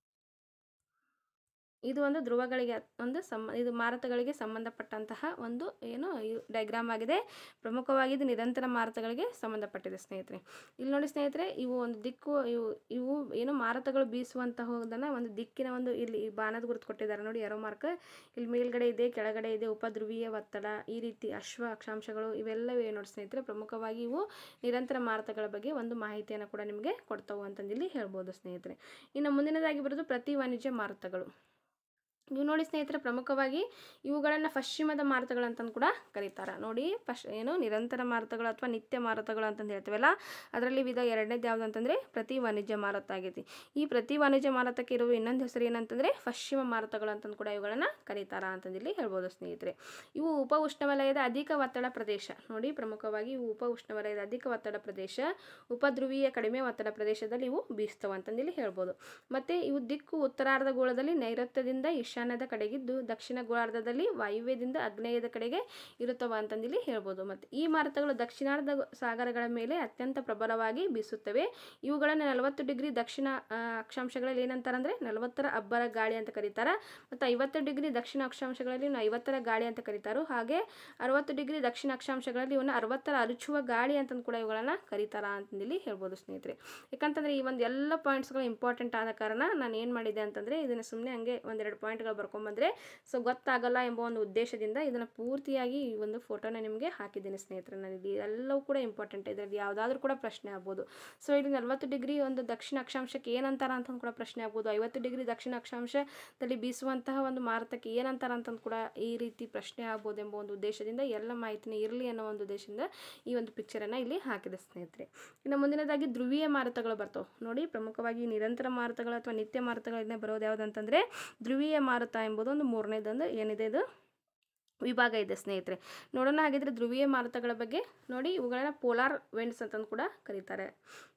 ಇದು ಒಂದು ಧ್ರುವಗಳಿಗೆ ಒಂದು ಸಮ ಇದು ಮಾರುತಗಳಿಗೆ ಸಂಬಂಧಪಟ್ಟಂತಹ ಒಂದು ಏನು ಡೈಗ್ರಾಮ್ ಆಗಿದೆ ಪ್ರಮುಖವಾಗಿ ಇದು ನಿರಂತರ ಮಾರುತಗಳಿಗೆ ಸಂಬಂಧಪಟ್ಟಿದೆ ಸ್ನೇಹಿತರೆ ಇಲ್ಲಿ ನೋಡಿ ಸ್ನೇಹಿತರೆ ಇವು ಒಂದು ದಿಕ್ಕು ಇವು ಇವು ಏನು ಮಾರುತಗಳು ಬೀಸುವಂತಹದನ್ನು ಒಂದು ದಿಕ್ಕಿನ ಒಂದು ಇಲ್ಲಿ ಈ ಬಾಣದ ಗುರುತು ಕೊಟ್ಟಿದ್ದಾರೆ ನೋಡಿ ಎರೋ ಮಾರ್ಕ್ ಇಲ್ಲಿ ಮೇಲ್ಗಡೆ ಇದೆ ಕೆಳಗಡೆ ಇದೆ ಉಪಧ್ರುವೀಯ ಒತ್ತಡ ಈ ರೀತಿ ಅಶ್ವ ಅಕ್ಷಾಂಶಗಳು ಇವೆಲ್ಲವೂ ಏನು ನೋಡಿ ಸ್ನೇಹಿತರೆ ಪ್ರಮುಖವಾಗಿ ಇವು ನಿರಂತರ ಮಾರುತಗಳ ಬಗ್ಗೆ ಒಂದು ಮಾಹಿತಿಯನ್ನು ಕೂಡ ನಿಮಗೆ ಕೊಡ್ತಾವು ಅಂತಂದಿಲ್ಲಿ ಹೇಳ್ಬೋದು ಸ್ನೇಹಿತರೆ ಇನ್ನು ಮುಂದಿನದಾಗಿ ಬರೋದು ಪ್ರತಿ ವಾಣಿಜ್ಯ ಮಾರುತಗಳು ನೀವು ನೋಡಿ ಸ್ನೇಹಿತರೆ ಪ್ರಮುಖವಾಗಿ ಇವುಗಳನ್ನು ಪಶ್ಚಿಮದ ಮಾರುತಗಳು ಅಂತಂದು ಕೂಡ ಕರೀತಾರೆ ನೋಡಿ ಪಶ್ ಏನು ನಿರಂತರ ಮಾರುತಗಳು ಅಥವಾ ನಿತ್ಯ ಮಾರುತಗಳು ಅಂತಂದು ಹೇಳ್ತೀವಲ್ಲ ಅದರಲ್ಲಿ ವಿಧ ಎರಡನೇದು ಯಾವುದು ಅಂತಂದರೆ ಪ್ರತಿ ವಾಣಿಜ್ಯ ಮಾರುತ ಆಗೈತಿ ಈ ಪ್ರತಿ ವಾಣಿಜ್ಯ ಮಾರುತಕ್ಕೆ ಇರುವ ಇನ್ನೊಂದು ಹೆಸರು ಏನಂತಂದರೆ ಪಶ್ಚಿಮ ಮಾರುತಗಳು ಅಂತಂದು ಕೂಡ ಇವುಗಳನ್ನು ಕರೀತಾರ ಅಂತಂದಿಲ್ಲಿ ಹೇಳ್ಬೋದು ಸ್ನೇಹಿತರೆ ಇವು ಉಪ ಉಷ್ಣವಲಯದ ಅಧಿಕ ಒತ್ತಡ ಪ್ರದೇಶ ನೋಡಿ ಪ್ರಮುಖವಾಗಿ ಇವು ಉಪ ಉಷ್ಣವಲಯದ ಅಧಿಕ ಒತ್ತಡ ಪ್ರದೇಶ ಉಪಧ್ರುವೀಯ ಕಡಿಮೆ ಒತ್ತಡ ಪ್ರದೇಶದಲ್ಲಿ ಇವು ಬೀಸ್ತವೆ ಅಂತಂದಿಲ್ಲಿ ಹೇಳ್ಬೋದು ಮತ್ತು ಇವು ದಿಕ್ಕು ಉತ್ತರಾರ್ಧ ಗೋಳದಲ್ಲಿ ನೈಋತ್ಯದಿಂದ ಈಶಾನ್ಯದ ಕಡೆಗಿದ್ದು ದಕ್ಷಿಣ ಗೋಳಾರ್ಧದಲ್ಲಿ ವಾಯುವ್ಯದಿಂದ ಆಗ್ನೇಯದ ಕಡೆಗೆ ಇರುತ್ತವೆ ಅಂತಂದಿಲ್ಲಿ ಹೇಳ್ಬೋದು ಮತ್ತು ಈ ಮಾರುತಗಳು ದಕ್ಷಿಣಾರ್ಧ ಸಾಗರಗಳ ಮೇಲೆ ಅತ್ಯಂತ ಪ್ರಬಲವಾಗಿ ಬೀಸುತ್ತವೆ ಇವುಗಳನ್ನು ನಲವತ್ತು ಡಿಗ್ರಿ ದಕ್ಷಿಣ ಆ, ಅಕ್ಷಾಂಶಗಳಲ್ಲಿ ಏನಂತಾರಂದರೆ ನಲವತ್ತರ ಅಬ್ಬರ ಗಾಳಿ ಅಂತ ಕರೀತಾರೆ ಮತ್ತು ಐವತ್ತು ಡಿಗ್ರಿ ದಕ್ಷಿಣ ಅಕ್ಷಾಂಶಗಳಲ್ಲಿ ಇವನ್ನು ಐವತ್ತರ ಗಾಳಿ ಅಂತ ಕರೀತಾರೋ ಹಾಗೆ ಅರವತ್ತು ಡಿಗ್ರಿ ದಕ್ಷಿಣ ಅಕ್ಷಾಂಶಗಳಲ್ಲಿ ಇವನ್ನ ಅರವತ್ತರ ಅರುಚುವ ಗಾಳಿ ಅಂತಂದು ಕೂಡ ಇವುಗಳನ್ನು ಕರೀತಾರ ಅಂತಂದಿಲ್ಲಿ ಹೇಳ್ಬೋದು ಸ್ನೇಹಿತರೆ ಯಾಕಂತಂದರೆ ಈ ಒಂದು ಎಲ್ಲ ಪಾಯಿಂಟ್ಸ್ಗಳು ಇಂಪಾರ್ಟೆಂಟ್ ಆದ ಕಾರಣ ನಾನು ಏನು ಮಾಡಿದೆ ಅಂತಂದರೆ ಇದನ್ನು ಸುಮ್ಮನೆ ಹಂಗೆ ಒಂದೆರಡು ಪಾಯಿಂಟ್ಗಳು ಬರ್ಕೊಂಬಂದರೆ ಸೊ ಗೊತ್ತಾಗಲ್ಲ ಎಂಬ ಒಂದು ಉದ್ದೇಶದಿಂದ ಇದನ್ನು ಪೂರ್ತಿಯಾಗಿ ಈ ಒಂದು ಫೋಟೋನ ನಿಮಗೆ ಹಾಕಿದ್ದೀನಿ ಸ್ನೇಹಿತರೆ ನಾನು ಇಲ್ಲಿ ಎಲ್ಲವೂ ಕೂಡ ಇಂಪಾರ್ಟೆಂಟ್ ಇದರಲ್ಲಿ ಯಾವುದಾದ್ರೂ ಕೂಡ ಪ್ರಶ್ನೆ ಆಗ್ಬೋದು ಸೊ ಇಲ್ಲಿ ನಲವತ್ತು ಡಿಗ್ರಿ ಒಂದು ದಕ್ಷಿಣ ಅಕ್ಷಾಂಶಕ್ಕೆ ಏನಂತಾರ ಅಂತಂದು ಕೂಡ ಪ್ರಶ್ನೆ ಆಗ್ಬೋದು ಐವತ್ತು ಡಿಗ್ರಿ ದಕ್ಷಿಣ ಅಕ್ಷಾಂಶದಲ್ಲಿ ಬೀಸುವಂತಹ ಒಂದು ಮಾರುತಕ್ಕೆ ಏನಂತಾರ ಅಂತಂದು ಕೂಡ ಈ ರೀತಿ ಪ್ರಶ್ನೆ ಆಗ್ಬೋದು ಎಂಬ ಒಂದು ಉದ್ದೇಶದಿಂದ ಎಲ್ಲ ಮಾಹಿತಿನ ಇರಲಿ ಅನ್ನೋ ಒಂದು ಉದ್ದೇಶದಿಂದ ಈ ಒಂದು ಪಿಕ್ಚರನ್ನು ಇಲ್ಲಿ ಹಾಕಿದೆ ಸ್ನೇಹಿತರೆ ಇನ್ನು ಮುಂದಿನದಾಗಿ ಧ್ರುವೀಯ ಮಾರುತಗಳು ಬರ್ತವೆ ನೋಡಿ ಪ್ರಮುಖವಾಗಿ ನಿರಂತರ ಮಾರುತಗಳು ಅಥವಾ ನಿತ್ಯ ಮಾರುತಗಳಿಂದ ಬರೋದು ಯಾವುದಂತಂದರೆ ಧ್ರುವೀಯ ಮಾರುತ ಎಂಬುದು ಒಂದು ಮೂರನೇದೊಂದು ಏನಿದೆ ಇದು ವಿಭಾಗ ಇದೆ ಸ್ನೇಹಿತರೆ ನೋಡೋಣ ಹಾಗಿದ್ರೆ ಧ್ರುವೀಯ ಮಾರುತಗಳ ಬಗ್ಗೆ ನೋಡಿ ಇವುಗಳನ್ನ ಪೋಲಾರ್ ವೆಂಡ್ಸ್ ಅಂತಂದು ಕೂಡ ಕರೀತಾರೆ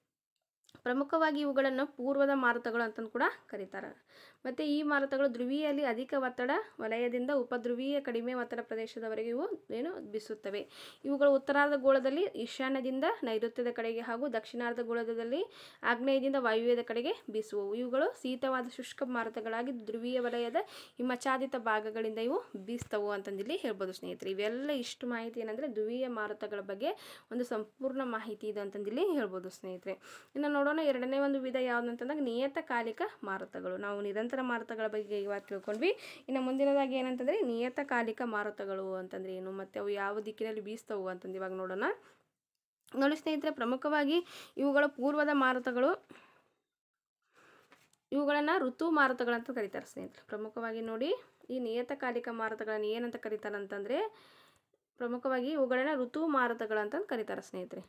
ಪ್ರಮುಖವಾಗಿ ಇವುಗಳನ್ನು ಪೂರ್ವದ ಮಾರುತಗಳು ಅಂತಂದು ಕೂಡ ಕರೀತಾರೆ ಮತ್ತು ಈ ಮಾರುತಗಳು ಧ್ರುವೀಯಲ್ಲಿ ಅಧಿಕ ಒತ್ತಡ ವಲಯದಿಂದ ಉಪಧ್ರುವೀಯ ಕಡಿಮೆ ಒತ್ತಡ ಪ್ರದೇಶದವರೆಗೆ ಇವು ಏನು ಬೀಸುತ್ತವೆ ಇವುಗಳು ಉತ್ತರಾರ್ಧ ಗೋಳದಲ್ಲಿ ಈಶಾನ್ಯದಿಂದ ನೈಋತ್ಯದ ಕಡೆಗೆ ಹಾಗೂ ದಕ್ಷಿಣಾರ್ಧ ಗೋಳದಲ್ಲಿ ಆಗ್ನೇಯದಿಂದ ವಾಯುವ್ಯದ ಕಡೆಗೆ ಬೀಸುವವು ಇವುಗಳು ಶೀತವಾದ ಶುಷ್ಕ ಮಾರುತಗಳಾಗಿ ಧ್ರುವೀಯ ವಲಯದ ಹಿಮಚಾದಿತ ಭಾಗಗಳಿಂದ ಇವು ಬೀಸ್ತವು ಅಂತಂದಿಲ್ಲಿ ಹೇಳ್ಬೋದು ಸ್ನೇಹಿತರೆ ಇವೆಲ್ಲ ಇಷ್ಟು ಮಾಹಿತಿ ಏನಂದರೆ ಧ್ರುವೀಯ ಮಾರುತಗಳ ಬಗ್ಗೆ ಒಂದು ಸಂಪೂರ್ಣ ಮಾಹಿತಿ ಇದೆ ಅಂತಂದಿಲ್ಲಿ ಹೇಳ್ಬೋದು ಸ್ನೇಹಿತರೆ ಇನ್ನು ನೋಡೋಣ ಎರಡನೇ ಒಂದು ವಿಧ ಯಾವುದಂತಂದಾಗ ನಿಯತಕಾಲಿಕ ಮಾರುತಗಳು ನಾವು ನಿರಂತರ ಮಾರುತಗಳ ಬಗ್ಗೆ ಇವಾಗ ತಿಳ್ಕೊಂಡ್ವಿ ಇನ್ನು ಮುಂದಿನದಾಗಿ ಏನಂತಂದರೆ ನಿಯತಕಾಲಿಕ ಮಾರುತಗಳು ಅಂತಂದ್ರೆ ಏನು ಮತ್ತು ಅವು ಯಾವ ದಿಕ್ಕಿನಲ್ಲಿ ಬೀಸ್ತವು ಅಂತಂದು ಇವಾಗ ನೋಡೋಣ ನೋಡಿ ಸ್ನೇಹಿತರೆ ಪ್ರಮುಖವಾಗಿ ಇವುಗಳ ಪೂರ್ವದ ಮಾರುತಗಳು ಇವುಗಳನ್ನು ಋತು ಮಾರುತಗಳಂತ ಕರೀತಾರೆ ಸ್ನೇಹಿತರೆ ಪ್ರಮುಖವಾಗಿ ನೋಡಿ ಈ ನಿಯತಕಾಲಿಕ ಮಾರುತಗಳನ್ನು ಏನಂತ ಕರೀತಾರೆ ಅಂತಂದರೆ ಪ್ರಮುಖವಾಗಿ ಇವುಗಳನ್ನ ಋತು ಮಾರುತಗಳಂತ ಕರೀತಾರೆ ಸ್ನೇಹಿತರೆ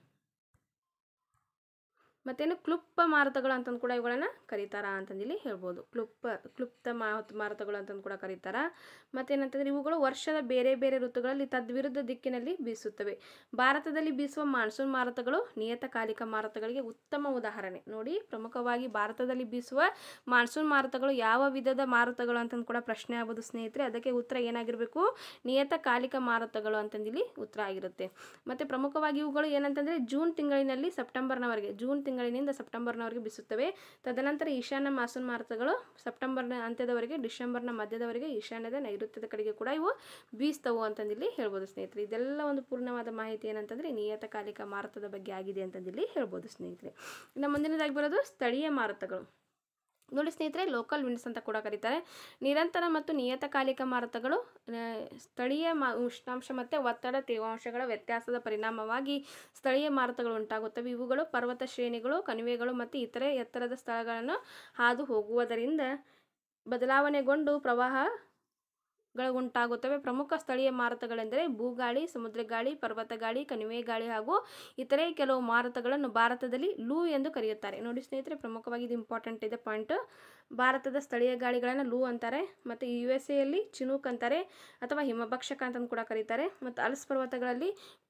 ಮತ್ತೇನು ಕ್ಲುಪ್ತ ಮಾರುತಗಳು ಅಂತಂದು ಕೂಡ ಇವುಗಳನ್ನು ಕರೀತಾರ ಅಂತಂದಿಲ್ಲಿ ಹೇಳ್ಬೋದು ಕ್ಲುಪ್ತ ಕ್ಲುಪ್ತ ಮಾರುತ ಮಾರುತಗಳು ಅಂತಂದು ಕೂಡ ಕರೀತಾರ ಮತ್ತೇನಂತಂದ್ರೆ ಇವುಗಳು ವರ್ಷದ ಬೇರೆ ಬೇರೆ ಋತುಗಳಲ್ಲಿ ತದ್ವಿರುದ್ಧ ದಿಕ್ಕಿನಲ್ಲಿ ಬೀಸುತ್ತವೆ ಭಾರತದಲ್ಲಿ ಬೀಸುವ ಮಾನ್ಸೂನ್ ಮಾರುತಗಳು ನಿಯತಕಾಲಿಕ ಮಾರುತಗಳಿಗೆ ಉತ್ತಮ ಉದಾಹರಣೆ ನೋಡಿ ಪ್ರಮುಖವಾಗಿ ಭಾರತದಲ್ಲಿ ಬೀಸುವ ಮಾನ್ಸೂನ್ ಮಾರುತಗಳು ಯಾವ ವಿಧದ ಮಾರುತಗಳು ಅಂತಂದು ಕೂಡ ಪ್ರಶ್ನೆ ಆಗ್ಬೋದು ಸ್ನೇಹಿತರೆ ಅದಕ್ಕೆ ಉತ್ತರ ಏನಾಗಿರಬೇಕು ನಿಯತಕಾಲಿಕ ಮಾರುತಗಳು ಅಂತಂದಿಲ್ಲಿ ಉತ್ತರ ಆಗಿರುತ್ತೆ ಮತ್ತು ಪ್ರಮುಖವಾಗಿ ಇವುಗಳು ಏನಂತಂದರೆ ಜೂನ್ ತಿಂಗಳಿನಲ್ಲಿ ಸೆಪ್ಟೆಂಬರ್ನವರೆಗೆ ಜೂನ್ ತಿಂಗಳಿನಿಂದ ಸೆಪ್ಟೆಂಬರ್ನವರೆಗೆ ಬೀಸುತ್ತವೆ ತದನಂತರ ಈಶಾನ್ಯ ಮಾನ್ಸೂನ್ ಮಾರುತಗಳು ಸೆಪ್ಟೆಂಬರ್ನ ಅಂತ್ಯದವರೆಗೆ ಡಿಸೆಂಬರ್ನ ಮಧ್ಯದವರೆಗೆ ಈಶಾನ್ಯದ ನೈಋತ್ಯದ ಕಡೆಗೆ ಕೂಡ ಇವು ಬೀಸ್ತವು ಅಂತಂದಿಲ್ಲಿ ಹೇಳ್ಬೋದು ಸ್ನೇಹಿತರೆ ಇದೆಲ್ಲ ಒಂದು ಪೂರ್ಣವಾದ ಮಾಹಿತಿ ಏನಂತಂದರೆ ನಿಯತಕಾಲಿಕ ಮಾರುತದ ಬಗ್ಗೆ ಆಗಿದೆ ಅಂತಂದಿಲ್ಲಿ ಹೇಳ್ಬೋದು ಸ್ನೇಹಿತರೆ ಇನ್ನು ಮುಂದಿನದಾಗಿ ಬರೋದು ಸ್ಥಳೀಯ ಮಾರುತಗಳು ನೋಡಿ ಸ್ನೇಹಿತರೆ ಲೋಕಲ್ ವಿಂಡ್ಸ್ ಅಂತ ಕೂಡ ಕರೀತಾರೆ ನಿರಂತರ ಮತ್ತು ನಿಯತಕಾಲಿಕ ಮಾರುತಗಳು ಆ, ಸ್ಥಳೀಯ ಮಾ ಉಷ್ಣಾಂಶ ಮತ್ತು ಒತ್ತಡ ತೇವಾಂಶಗಳ ವ್ಯತ್ಯಾಸದ ಪರಿಣಾಮವಾಗಿ ಸ್ಥಳೀಯ ಮಾರುತಗಳು ಉಂಟಾಗುತ್ತವೆ ಇವುಗಳು ಪರ್ವತ ಶ್ರೇಣಿಗಳು ಕಣಿವೆಗಳು ಮತ್ತು ಇತರೆ ಎತ್ತರದ ಸ್ಥಳಗಳನ್ನು ಹಾದು ಹೋಗುವುದರಿಂದ ಬದಲಾವಣೆಗೊಂಡು ಪ್ರವಾಹ ಗಳು ಉಂಟಾಗುತ್ತವೆ ಪ್ರಮುಖ ಸ್ಥಳೀಯ ಮಾರುತಗಳೆಂದರೆ ಭೂಗಾಳಿ ಸಮುದ್ರ ಗಾಳಿ ಪರ್ವತ ಗಾಳಿ ಕಣಿವೆ ಗಾಳಿ ಹಾಗೂ ಇತರೆ ಕೆಲವು ಮಾರುತಗಳನ್ನು ಭಾರತದಲ್ಲಿ ಲೂ ಎಂದು ಕರೆಯುತ್ತಾರೆ ನೋಡಿ ಸ್ನೇಹಿತರೆ ಪ್ರಮುಖವಾಗಿ ಇದು ಇಂಪಾರ್ಟೆಂಟ್ ಇದೆ ಪಾಯಿಂಟ್ ಭಾರತದ ಸ್ಥಳೀಯ ಗಾಳಿಗಳನ್ನು ಲೂ ಅಂತಾರೆ ಮತ್ತು ಯು ಎಸ್ ಎಯಲ್ಲಿ ಚಿನೂಕ್ ಅಂತಾರೆ ಅಥವಾ ಹಿಮಭಕ್ಷಕ ಅಂತಂದು ಕೂಡ ಕರೀತಾರೆ ಮತ್ತು ಅಲ್ಸ್ ಪರ್ವತಗಳಲ್ಲಿ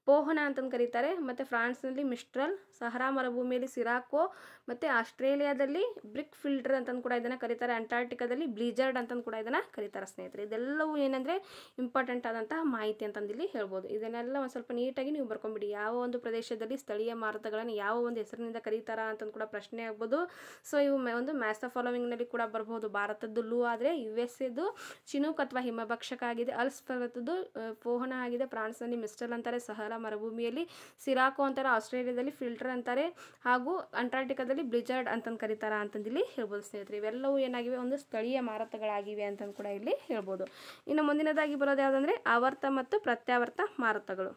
ಪೋಹನ ಅಂತಂದು ಕರೀತಾರೆ ಮತ್ತು ಫ್ರಾನ್ಸ್ನಲ್ಲಿ ಮಿಸ್ಟ್ರಲ್ ಸಹರಾ ಮರುಭೂಮಿಯಲ್ಲಿ ಸಿರಾಕೋ ಮತ್ತು ಆಸ್ಟ್ರೇಲಿಯಾದಲ್ಲಿ ಬ್ರಿಕ್ ಫಿಲ್ಟರ್ ಅಂತಂದು ಕೂಡ ಇದನ್ನು ಕರೀತಾರೆ ಅಂಟಾರ್ಟಿಕಾದಲ್ಲಿ ಬ್ಲೀಜರ್ಡ್ ಅಂತಂದು ಕೂಡ ಇದನ್ನು ಕರೀತಾರೆ ಸ್ನೇಹಿತರೆ ಇದೆಲ್ಲವೂ ಏನಂದರೆ ಇಂಪಾರ್ಟೆಂಟ್ ಆದಂತಹ ಮಾಹಿತಿ ಅಂತಂದಿಲ್ಲಿ ಹೇಳ್ಬೋದು ಇದನ್ನೆಲ್ಲ ಒಂದು ಸ್ವಲ್ಪ ನೀಟಾಗಿ ನೀವು ಬರ್ಕೊಂಬಿಡಿ ಯಾವ ಒಂದು ಪ್ರದೇಶದಲ್ಲಿ ಸ್ಥಳೀಯ ಮಾರುತಗಳನ್ನು ಯಾವ ಒಂದು ಹೆಸರಿನಿಂದ ಕರೀತಾರಾ ಅಂತಂದು ಕೂಡ ಪ್ರಶ್ನೆ ಆಗ್ಬೋದು ಸೊ ಇವು ಮೆ- ಒಂದು ಮ್ಯಾಸ್ ದ ಫಾಲೋವಿಂಗ್ನಲ್ಲಿ ಕೂಡ ಬರ್ಬೋದು ಭಾರತದ್ದು ಲೂ ಆದರೆ ಯು ಎಸ್ ಎದು ಚಿನೂಕ್ ಅಥವಾ ಹಿಮಭಕ್ಷಕ ಆಗಿದೆ ಅಲ್ಸ್ ಪರ್ವತದ್ದು ಆ, ಪೋಹನ ಆಗಿದೆ ಫ್ರಾನ್ಸ್ನಲ್ಲಿ ಮಿಸ್ಟಲ್ ಅಂತಾರೆ ಸಹರಾ ಮರುಭೂಮಿಯಲ್ಲಿ ಸಿರಾಕೋ ಅಂತಾರೆ ಆಸ್ಟ್ರೇಲಿಯಾದಲ್ಲಿ ಫಿಲ್ಟರ್ ಅಂತಾರೆ ಹಾಗೂ ಅಂಟಾರ್ಟಿಕಾದಲ್ಲಿ ಬ್ಲಿಜರ್ಡ್ ಅಂತಂದು ಕರೀತಾರ ಅಂತಂದಿಲ್ಲಿ ಹೇಳ್ಬೋದು ಸ್ನೇಹಿತರೆ ಇವೆಲ್ಲವೂ ಏನಾಗಿವೆ ಒಂದು ಸ್ಥಳೀಯ ಮಾರುತಗಳಾಗಿವೆ ಅಂತಂದು ಕೂಡ ಇಲ್ಲಿ ಹೇಳ್ಬೋದು ಇನ್ನು ಮುಂದಿನದಾಗಿ ಬರೋದು ಯಾವುದಂದ್ರೆ ಆವರ್ತ ಮತ್ತು ಪ್ರತ್ಯಾವರ್ತ ಮಾರುತಗಳು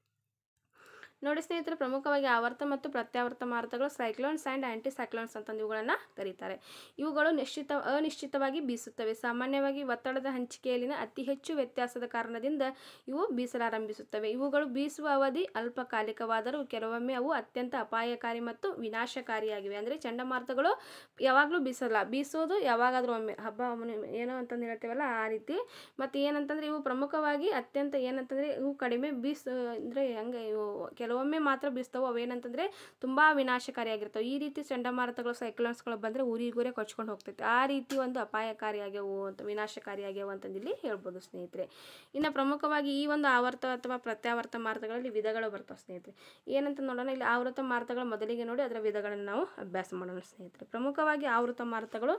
ನೋಡಿ ಸ್ನೇಹಿತರೆ ಪ್ರಮುಖವಾಗಿ ಆವರ್ತ ಮತ್ತು ಪ್ರತ್ಯಾವರ್ತ ಮಾರುತಗಳು ಸೈಕ್ಲೋನ್ಸ್ ಆ್ಯಂಡ್ ಆ್ಯಂಟಿ ಸೈಕ್ಲೋನ್ಸ್ ಅಂತಂದು ಇವುಗಳನ್ನು ಕರೀತಾರೆ ಇವುಗಳು ನಿಶ್ಚಿತ ಅನಿಶ್ಚಿತವಾಗಿ ಬೀಸುತ್ತವೆ ಸಾಮಾನ್ಯವಾಗಿ ಒತ್ತಡದ ಹಂಚಿಕೆಯಲ್ಲಿನ ಅತಿ ಹೆಚ್ಚು ವ್ಯತ್ಯಾಸದ ಕಾರಣದಿಂದ ಇವು ಬೀಸಲಾರಂಭಿಸುತ್ತವೆ ಇವುಗಳು ಬೀಸುವ ಅವಧಿ ಅಲ್ಪಕಾಲಿಕವಾದರೂ ಕೆಲವೊಮ್ಮೆ ಅವು ಅತ್ಯಂತ ಅಪಾಯಕಾರಿ ಮತ್ತು ವಿನಾಶಕಾರಿಯಾಗಿವೆ ಅಂದರೆ ಚಂಡಮಾರುತಗಳು ಯಾವಾಗಲೂ ಬೀಸಲ್ಲ ಬೀಸೋದು ಯಾವಾಗಾದರೂ ಒಮ್ಮೆ ಹಬ್ಬ ಹುಣ್ಣಿಮೆ ಏನೋ ಅಂತಂದು ಹೇಳ್ತೀವಲ್ಲ ಆ ರೀತಿ ಮತ್ತು ಏನಂತಂದರೆ ಇವು ಪ್ರಮುಖವಾಗಿ ಅತ್ಯಂತ ಏನಂತಂದರೆ ಇವು ಕಡಿಮೆ ಬೀಸ್ ಅಂದರೆ ಹಂಗೆ ಇವು ಕೆಲವೊಮ್ಮೆ ಮಾತ್ರ ಬೀಸ್ತವೆ ಅವೇನಂತಂದರೆ ತುಂಬ ವಿನಾಶಕಾರಿಯಾಗಿರ್ತವೆ ಈ ರೀತಿ ಚಂಡಮಾರುತಗಳು ಸೈಕ್ಲೋನ್ಸ್ಗಳು ಬಂದರೆ ಊರಿಗೂರೇ ಕೊಚ್ಕೊಂಡು ಹೋಗ್ತೈತೆ ಆ ರೀತಿ ಒಂದು ಅಪಾಯಕಾರಿಯಾಗ್ಯವು ಅಂತ ವಿನಾಶಕಾರಿಯಾಗ್ಯವು ಅಂತಂದಿಲ್ಲಿ ಹೇಳ್ಬೋದು ಸ್ನೇಹಿತರೆ ಇನ್ನು ಪ್ರಮುಖವಾಗಿ ಈ ಒಂದು ಆವರ್ತ ಅಥವಾ ಪ್ರತ್ಯಾವರ್ತ ಮಾರುತಗಳಲ್ಲಿ ವಿಧಗಳು ಬರ್ತವೆ ಸ್ನೇಹಿತರೆ ಏನಂತ ನೋಡೋಣ ಇಲ್ಲಿ ಆವೃತ ಮಾರುತಗಳು ಮೊದಲಿಗೆ ನೋಡಿ ಅದರ ವಿಧಗಳನ್ನು ನಾವು ಅಭ್ಯಾಸ ಮಾಡೋಣ ಸ್ನೇಹಿತರೆ ಪ್ರಮುಖವಾಗಿ ಆವೃತ ಮಾರುತಗಳು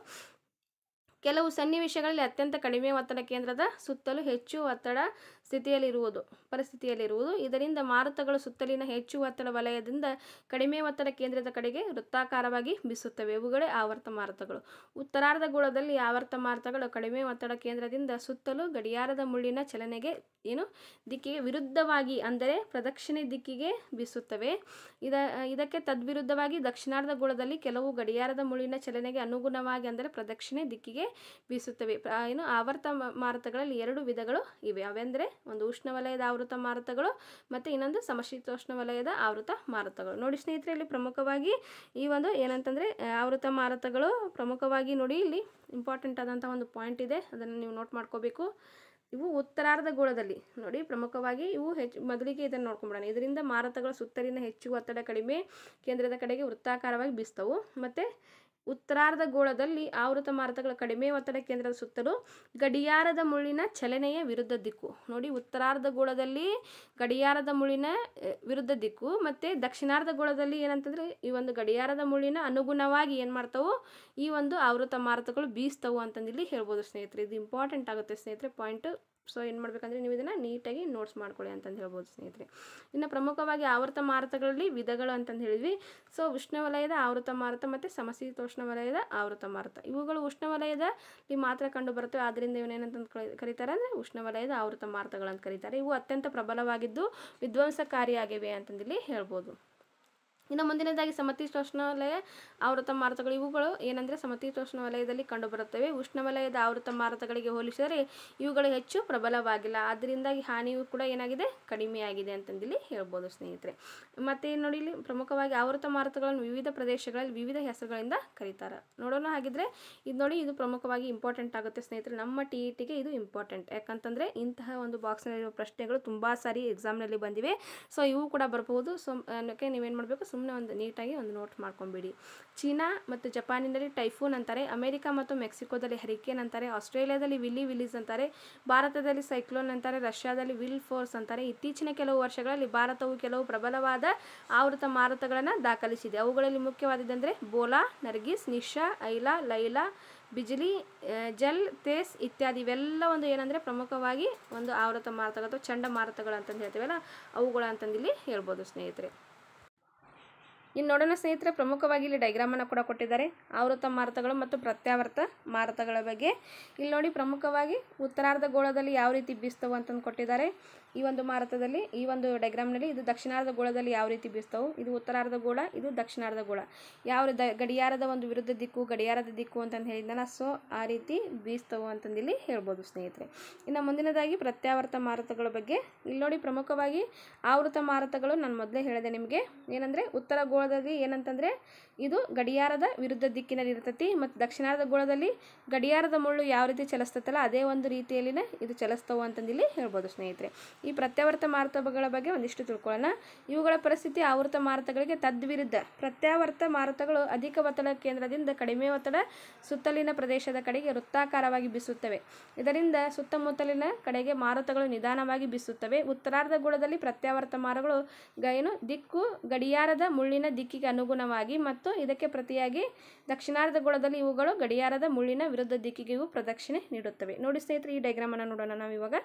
ಕೆಲವು ಸನ್ನಿವೇಶಗಳಲ್ಲಿ ಅತ್ಯಂತ ಕಡಿಮೆ ಒತ್ತಡ ಕೇಂದ್ರದ ಸುತ್ತಲೂ ಹೆಚ್ಚು ಒತ್ತಡ ಸ್ಥಿತಿಯಲ್ಲಿರುವುದು ಪರಿಸ್ಥಿತಿಯಲ್ಲಿರುವುದು ಇದರಿಂದ ಮಾರುತಗಳು ಸುತ್ತಲಿನ ಹೆಚ್ಚು ಒತ್ತಡ ವಲಯದಿಂದ ಕಡಿಮೆ ಒತ್ತಡ ಕೇಂದ್ರದ ಕಡೆಗೆ ವೃತ್ತಾಕಾರವಾಗಿ ಬೀಸುತ್ತವೆ ಇವುಗಳೇ ಆವರ್ತ ಮಾರುತಗಳು ಉತ್ತರಾರ್ಧ ಗೋಳದಲ್ಲಿ ಆವರ್ತ ಮಾರುತಗಳು ಕಡಿಮೆ ಒತ್ತಡ ಕೇಂದ್ರದಿಂದ ಸುತ್ತಲೂ ಗಡಿಯಾರದ ಮುಳ್ಳಿನ ಚಲನೆಗೆ ಏನು ದಿಕ್ಕಿಗೆ ವಿರುದ್ಧವಾಗಿ ಅಂದರೆ ಪ್ರದಕ್ಷಿಣೆ ದಿಕ್ಕಿಗೆ ಬೀಸುತ್ತವೆ ಇದ ಇದಕ್ಕೆ ತದ್ವಿರುದ್ಧವಾಗಿ ದಕ್ಷಿಣಾರ್ಧ ಗೋಳದಲ್ಲಿ ಕೆಲವು ಗಡಿಯಾರದ ಮುಳ್ಳಿನ ಚಲನೆಗೆ ಅನುಗುಣವಾಗಿ ಅಂದರೆ ಪ್ರದಕ್ಷಿಣೆ ದಿಕ್ಕಿಗೆ ಬೀಸುತ್ತವೆ ಪ್ರ- ಏನು ಆವರ್ತ ಮ- ಮಾರುತಗಳಲ್ಲಿ ಎರಡು ವಿಧಗಳು ಇವೆ ಅವೆಂದರೆ ಒಂದು ಉಷ್ಣವಲಯದ ಆವೃತ ಮಾರುತಗಳು ಮತ್ತು ಇನ್ನೊಂದು ಸಮಶೀತೋಷ್ಣ ವಲಯದ ಆವೃತ ಮಾರುತಗಳು ನೋಡಿ ಸ್ನೇಹಿತರೆ ಇಲ್ಲಿ ಪ್ರಮುಖವಾಗಿ ಈ ಒಂದು ಏನಂತಂದರೆ ಆ, ಆವೃತ ಮಾರುತಗಳು ಪ್ರಮುಖವಾಗಿ ನೋಡಿ ಇಲ್ಲಿ ಇಂಪಾರ್ಟೆಂಟ್ ಆದಂಥ ಒಂದು ಪಾಯಿಂಟ್ ಇದೆ ಅದನ್ನು ನೀವು ನೋಟ್ ಮಾಡ್ಕೋಬೇಕು ಇವು ಉತ್ತರಾರ್ಧ ಗೋಳದಲ್ಲಿ ನೋಡಿ ಪ್ರಮುಖವಾಗಿ ಇವು ಹೆಚ್ಚು ಮೊದಲಿಗೆ ಇದನ್ನು ನೋಡ್ಕೊಂಬಿಡೋಣ ಇದರಿಂದ ಮಾರುತಗಳ ಸುತ್ತಲಿನ ಹೆಚ್ಚು ಒತ್ತಡ ಕಡಿಮೆ ಕೇಂದ್ರದ ಕಡೆಗೆ ವೃತ್ತಾಕಾರವಾಗಿ ಬೀಸ್ತವು ಮತ್ತು ಉತ್ತರಾರ್ಧ ಗೋಳದಲ್ಲಿ ಆವೃತ ಮಾರುತಗಳ ಕಡಿಮೆ ಒತ್ತಡ ಕೇಂದ್ರದ ಸುತ್ತಲೂ ಗಡಿಯಾರದ ಮುಳ್ಳಿನ ಚಲನೆಯ ವಿರುದ್ಧ ದಿಕ್ಕು ನೋಡಿ ಉತ್ತರಾರ್ಧ ಗೋಳದಲ್ಲಿ ಗಡಿಯಾರದ ಮುಳ್ಳಿನ ಆ, ವಿರುದ್ಧ ದಿಕ್ಕು ಮತ್ತು ದಕ್ಷಿಣಾರ್ಧ ಗೋಳದಲ್ಲಿ ಏನಂತಂದರೆ ಈ ಒಂದು ಗಡಿಯಾರದ ಮುಳ್ಳಿನ ಅನುಗುಣವಾಗಿ ಏನು ಮಾಡ್ತಾವು ಈ ಒಂದು ಆವೃತ ಮಾರುತಗಳು ಬೀಸ್ತವು ಅಂತಂದಿಲ್ಲಿ ಹೇಳ್ಬೋದು ಸ್ನೇಹಿತರೆ ಇದು ಇಂಪಾರ್ಟೆಂಟ್ ಆಗುತ್ತೆ ಸ್ನೇಹಿತರೆ ಪಾಯಿಂಟ್ ಸೊ ಏನು ಮಾಡಬೇಕಂದ್ರೆ ನೀವು ಇದನ್ನು ನೀಟಾಗಿ ನೋಟ್ಸ್ ಮಾಡ್ಕೊಳ್ಳಿ ಅಂತಂದು ಹೇಳ್ಬೋದು ಸ್ನೇಹಿತರೆ ಇನ್ನು ಪ್ರಮುಖವಾಗಿ ಆವೃತ ಮಾರುತಗಳಲ್ಲಿ ವಿಧಗಳು ಅಂತಂದು ಹೇಳಿದ್ವಿ ಸೊ ಉಷ್ಣವಲಯದ ಆವೃತ ಮಾರುತ ಮತ್ತು ಸಮಶೀತೋಷ್ಣ ವಲಯದ ಆವೃತ ಮಾರುತ ಇವುಗಳು ಉಷ್ಣವಲಯದಲ್ಲಿ ಮಾತ್ರ ಕಂಡು ಬರುತ್ತವೆ ಆದ್ದರಿಂದ ಇವನೇನಂತ ಕರೀತಾರೆ ಅಂದರೆ ಉಷ್ಣವಲಯದ ಆವೃತ ಮಾರುತಗಳಂತ ಕರೀತಾರೆ ಇವು ಅತ್ಯಂತ ಪ್ರಬಲವಾಗಿದ್ದು ವಿಧ್ವಂಸಕಾರಿಯಾಗಿವೆ ಅಂತಂದಿಲ್ಲಿ ಹೇಳ್ಬೋದು ಇನ್ನು ಮುಂದಿನದಾಗಿ ಸಮತೀತೋಷ್ಣ ವಲಯ ಆವೃತ ಮಾರುತಗಳು ಇವುಗಳು ಏನಂದರೆ ಸಮತೀತೋಷ್ಣ ವಲಯದಲ್ಲಿ ಕಂಡುಬರುತ್ತವೆ ಉಷ್ಣವಲಯದ ಆವೃತ ಮಾರುತಗಳಿಗೆ ಹೋಲಿಸಿದರೆ ಇವುಗಳು ಹೆಚ್ಚು ಪ್ರಬಲವಾಗಿಲ್ಲ ಅದರಿಂದಾಗಿ ಹಾನಿಯು ಕೂಡ ಏನಾಗಿದೆ ಕಡಿಮೆಯಾಗಿದೆ ಅಂತಂದಿಲ್ಲಿ ಹೇಳ್ಬೋದು ಸ್ನೇಹಿತರೆ ಮತ್ತು ನೋಡಿ ಇಲ್ಲಿ ಪ್ರಮುಖವಾಗಿ ಆವೃತ ಮಾರುತಗಳನ್ನು ವಿವಿಧ ಪ್ರದೇಶಗಳಲ್ಲಿ ವಿವಿಧ ಹೆಸರುಗಳಿಂದ ಕರೀತಾರೆ ನೋಡೋಣ ಹಾಗಿದ್ರೆ ಇದು ನೋಡಿ ಇದು ಪ್ರಮುಖವಾಗಿ ಇಂಪಾರ್ಟೆಂಟ್ ಆಗುತ್ತೆ ಸ್ನೇಹಿತರೆ ನಮ್ಮ ಟಿ ಇ ಟಿಗೆ ಇದು ಇಂಪಾರ್ಟೆಂಟ್ ಯಾಕಂತಂದರೆ ಇಂತಹ ಒಂದು ಬಾಕ್ಸ್ನಲ್ಲಿರುವ ಪ್ರಶ್ನೆಗಳು ತುಂಬ ಸಾರಿ ಎಕ್ಸಾಮ್ನಲ್ಲಿ ಬಂದಿವೆ ಸೊ ಇವು ಕೂಡ ಬರಬಹುದು ಸೊ ಅದಕ್ಕೆ ನೀವೇನು ಮಾಡಬೇಕು ಸುಮ್ಮನೆ ಒಂದು ನೀಟಾಗಿ ಒಂದು ನೋಟ್ ಮಾಡ್ಕೊಂಬಿಡಿ ಚೀನಾ ಮತ್ತು ಜಪಾನಿನಲ್ಲಿ ಟೈಫೂನ್ ಅಂತಾರೆ ಅಮೆರಿಕ ಮತ್ತು ಮೆಕ್ಸಿಕೋದಲ್ಲಿ ಹರಿಕೇನ್ ಅಂತಾರೆ ಆಸ್ಟ್ರೇಲಿಯಾದಲ್ಲಿ ವಿಲ್ಲಿ ವಿಲೀಸ್ ಅಂತಾರೆ ಭಾರತದಲ್ಲಿ ಸೈಕ್ಲೋನ್ ಅಂತಾರೆ ರಷ್ಯಾದಲ್ಲಿ ವಿಲ್ ಫೋರ್ಸ್ ಅಂತಾರೆ ಇತ್ತೀಚಿನ ಕೆಲವು ವರ್ಷಗಳಲ್ಲಿ ಭಾರತವು ಕೆಲವು ಪ್ರಬಲವಾದ ಆವೃತ ಮಾರುತಗಳನ್ನು ದಾಖಲಿಸಿದೆ ಅವುಗಳಲ್ಲಿ ಮುಖ್ಯವಾದದ್ದೆಂದರೆ ಬೋಲಾ ನರ್ಗಿಸ್ ನಿಶಾ ಐಲಾ ಲೈಲಾ ಬಿಜಿಲಿ ಆ, ಜಲ್ ತೇಸ್ ಇತ್ಯಾದಿ ಇವೆಲ್ಲ ಒಂದು ಏನಂದರೆ ಪ್ರಮುಖವಾಗಿ ಒಂದು ಆವೃತ ಮಾರುತಗಳು ಅಥವಾ ಚಂಡಮಾರುತಗಳು ಅಂತಂದು ಹೇಳ್ತೀವಲ್ಲ ಅವುಗಳು ಅಂತಂದಿಲ್ಲಿ ಹೇಳ್ಬೋದು ಸ್ನೇಹಿತರೆ ಇನ್ನು ನೋಡೋಣ ಸ್ನೇಹಿತರೆ ಪ್ರಮುಖವಾಗಿ ಇಲ್ಲಿ ಡೈಗ್ರಾಮನ್ನು ಕೂಡ ಕೊಟ್ಟಿದ್ದಾರೆ ಆವೃತ ಮಾರುತಗಳು ಮತ್ತು ಪ್ರತ್ಯಾವರ್ತ ಮಾರುತಗಳ ಬಗ್ಗೆ ಇಲ್ಲಿ ನೋಡಿ ಪ್ರಮುಖವಾಗಿ ಉತ್ತರಾರ್ಧ ಗೋಳದಲ್ಲಿ ಯಾವ ರೀತಿ ಬೀಸ್ತವು ಅಂತಂದು ಕೊಟ್ಟಿದ್ದಾರೆ ಈ ಒಂದು ಮಾರುತದಲ್ಲಿ ಈ ಒಂದು ಡೈಗ್ರಾಮ್ನಲ್ಲಿ ಇದು ದಕ್ಷಿಣಾರ್ಧ ಗೋಳದಲ್ಲಿ ಯಾವ ರೀತಿ ಬೀಸ್ತವು ಇದು ಉತ್ತರಾರ್ಧ ಗೋಳ ಇದು ದಕ್ಷಿಣಾರ್ಧ ಗೋಳ ಯಾವ ದ ಗಡಿಯಾರದ ಒಂದು ವಿರುದ್ಧ ದಿಕ್ಕು ಗಡಿಯಾರದ ದಿಕ್ಕು ಅಂತಂದು ಹೇಳಿದ್ನಲ್ಲ ಸೊ ಆ ರೀತಿ ಬೀಸ್ತವು ಅಂತಂದಿಲ್ಲಿ ಹೇಳ್ಬೋದು ಸ್ನೇಹಿತರೆ ಇನ್ನು ಮುಂದಿನದಾಗಿ ಪ್ರತ್ಯಾವರ್ತ ಮಾರುತಗಳ ಬಗ್ಗೆ ಇಲ್ಲಿ ನೋಡಿ ಪ್ರಮುಖವಾಗಿ ಆವೃತ ಮಾರುತಗಳು ನಾನು ಮೊದಲೇ ಹೇಳಿದೆ ನಿಮಗೆ ಏನಂದರೆ ಉತ್ತರ ಗೋಳ ಗೋಳದಲ್ಲಿ ಏನಂತಂದರೆ ಇದು ಗಡಿಯಾರದ ವಿರುದ್ಧ ದಿಕ್ಕಿನಲ್ಲಿ ಇರ್ತೈತಿ ಮತ್ತು ದಕ್ಷಿಣಾರ್ಧ ಗೋಳದಲ್ಲಿ ಗಡಿಯಾರದ ಮುಳ್ಳು ಯಾವ ರೀತಿ ಚಲಿಸ್ತೈತಲ್ಲ ಅದೇ ಒಂದು ರೀತಿಯಲ್ಲಿನೇ ಇದು ಚಲಿಸ್ತವು ಅಂತಂದಿಲ್ಲಿ ಹೇಳ್ಬೋದು ಸ್ನೇಹಿತರೆ ಈ ಪ್ರತ್ಯಾವರ್ತ ಮಾರುತಗಳ ಬಗ್ಗೆ ಒಂದಿಷ್ಟು ತಿಳ್ಕೊಳ್ಳೋಣ ಇವುಗಳ ಪರಿಸ್ಥಿತಿ ಆವೃತ ಮಾರುತಗಳಿಗೆ ತದ್ವಿರುದ್ಧ ಪ್ರತ್ಯಾವರ್ತ ಮಾರುತಗಳು ಅಧಿಕ ಒತ್ತಡ ಕೇಂದ್ರದಿಂದ ಕಡಿಮೆ ಒತ್ತಡ ಸುತ್ತಲಿನ ಪ್ರದೇಶದ ಕಡೆಗೆ ವೃತ್ತಾಕಾರವಾಗಿ ಬೀಸುತ್ತವೆ ಇದರಿಂದ ಸುತ್ತಮುತ್ತಲಿನ ಕಡೆಗೆ ಮಾರುತಗಳು ನಿಧಾನವಾಗಿ ಬೀಸುತ್ತವೆ ಉತ್ತರಾರ್ಧ ಗೋಳದಲ್ಲಿ ಪ್ರತ್ಯಾವರ್ತ ಮಾರುಗಳು ಗ ಏನು ದಿಕ್ಕು ಗಡಿಯಾರದ ಮುಳ್ಳಿನ ದಿಕ್ಕಿಗೆ ಅನುಗುಣವಾಗಿ ಮತ್ತು ಇದಕ್ಕೆ ಪ್ರತಿಯಾಗಿ ದಕ್ಷಿಣಾರ್ಧ ಗೋಳದಲ್ಲಿ ಇವುಗಳು ಗಡಿಯಾರದ ಮುಳ್ಳಿನ ವಿರುದ್ಧ ದಿಕ್ಕಿಗೆ ಇವು ಪ್ರದಕ್ಷಿಣೆ ನೀಡುತ್ತವೆ ನೋಡಿ ಸ್ನೇಹಿತರೆ ಈ ಡೈಗ್ರಾಮನ್ನು ನೋಡೋಣ ನಾವು ಇವಾಗ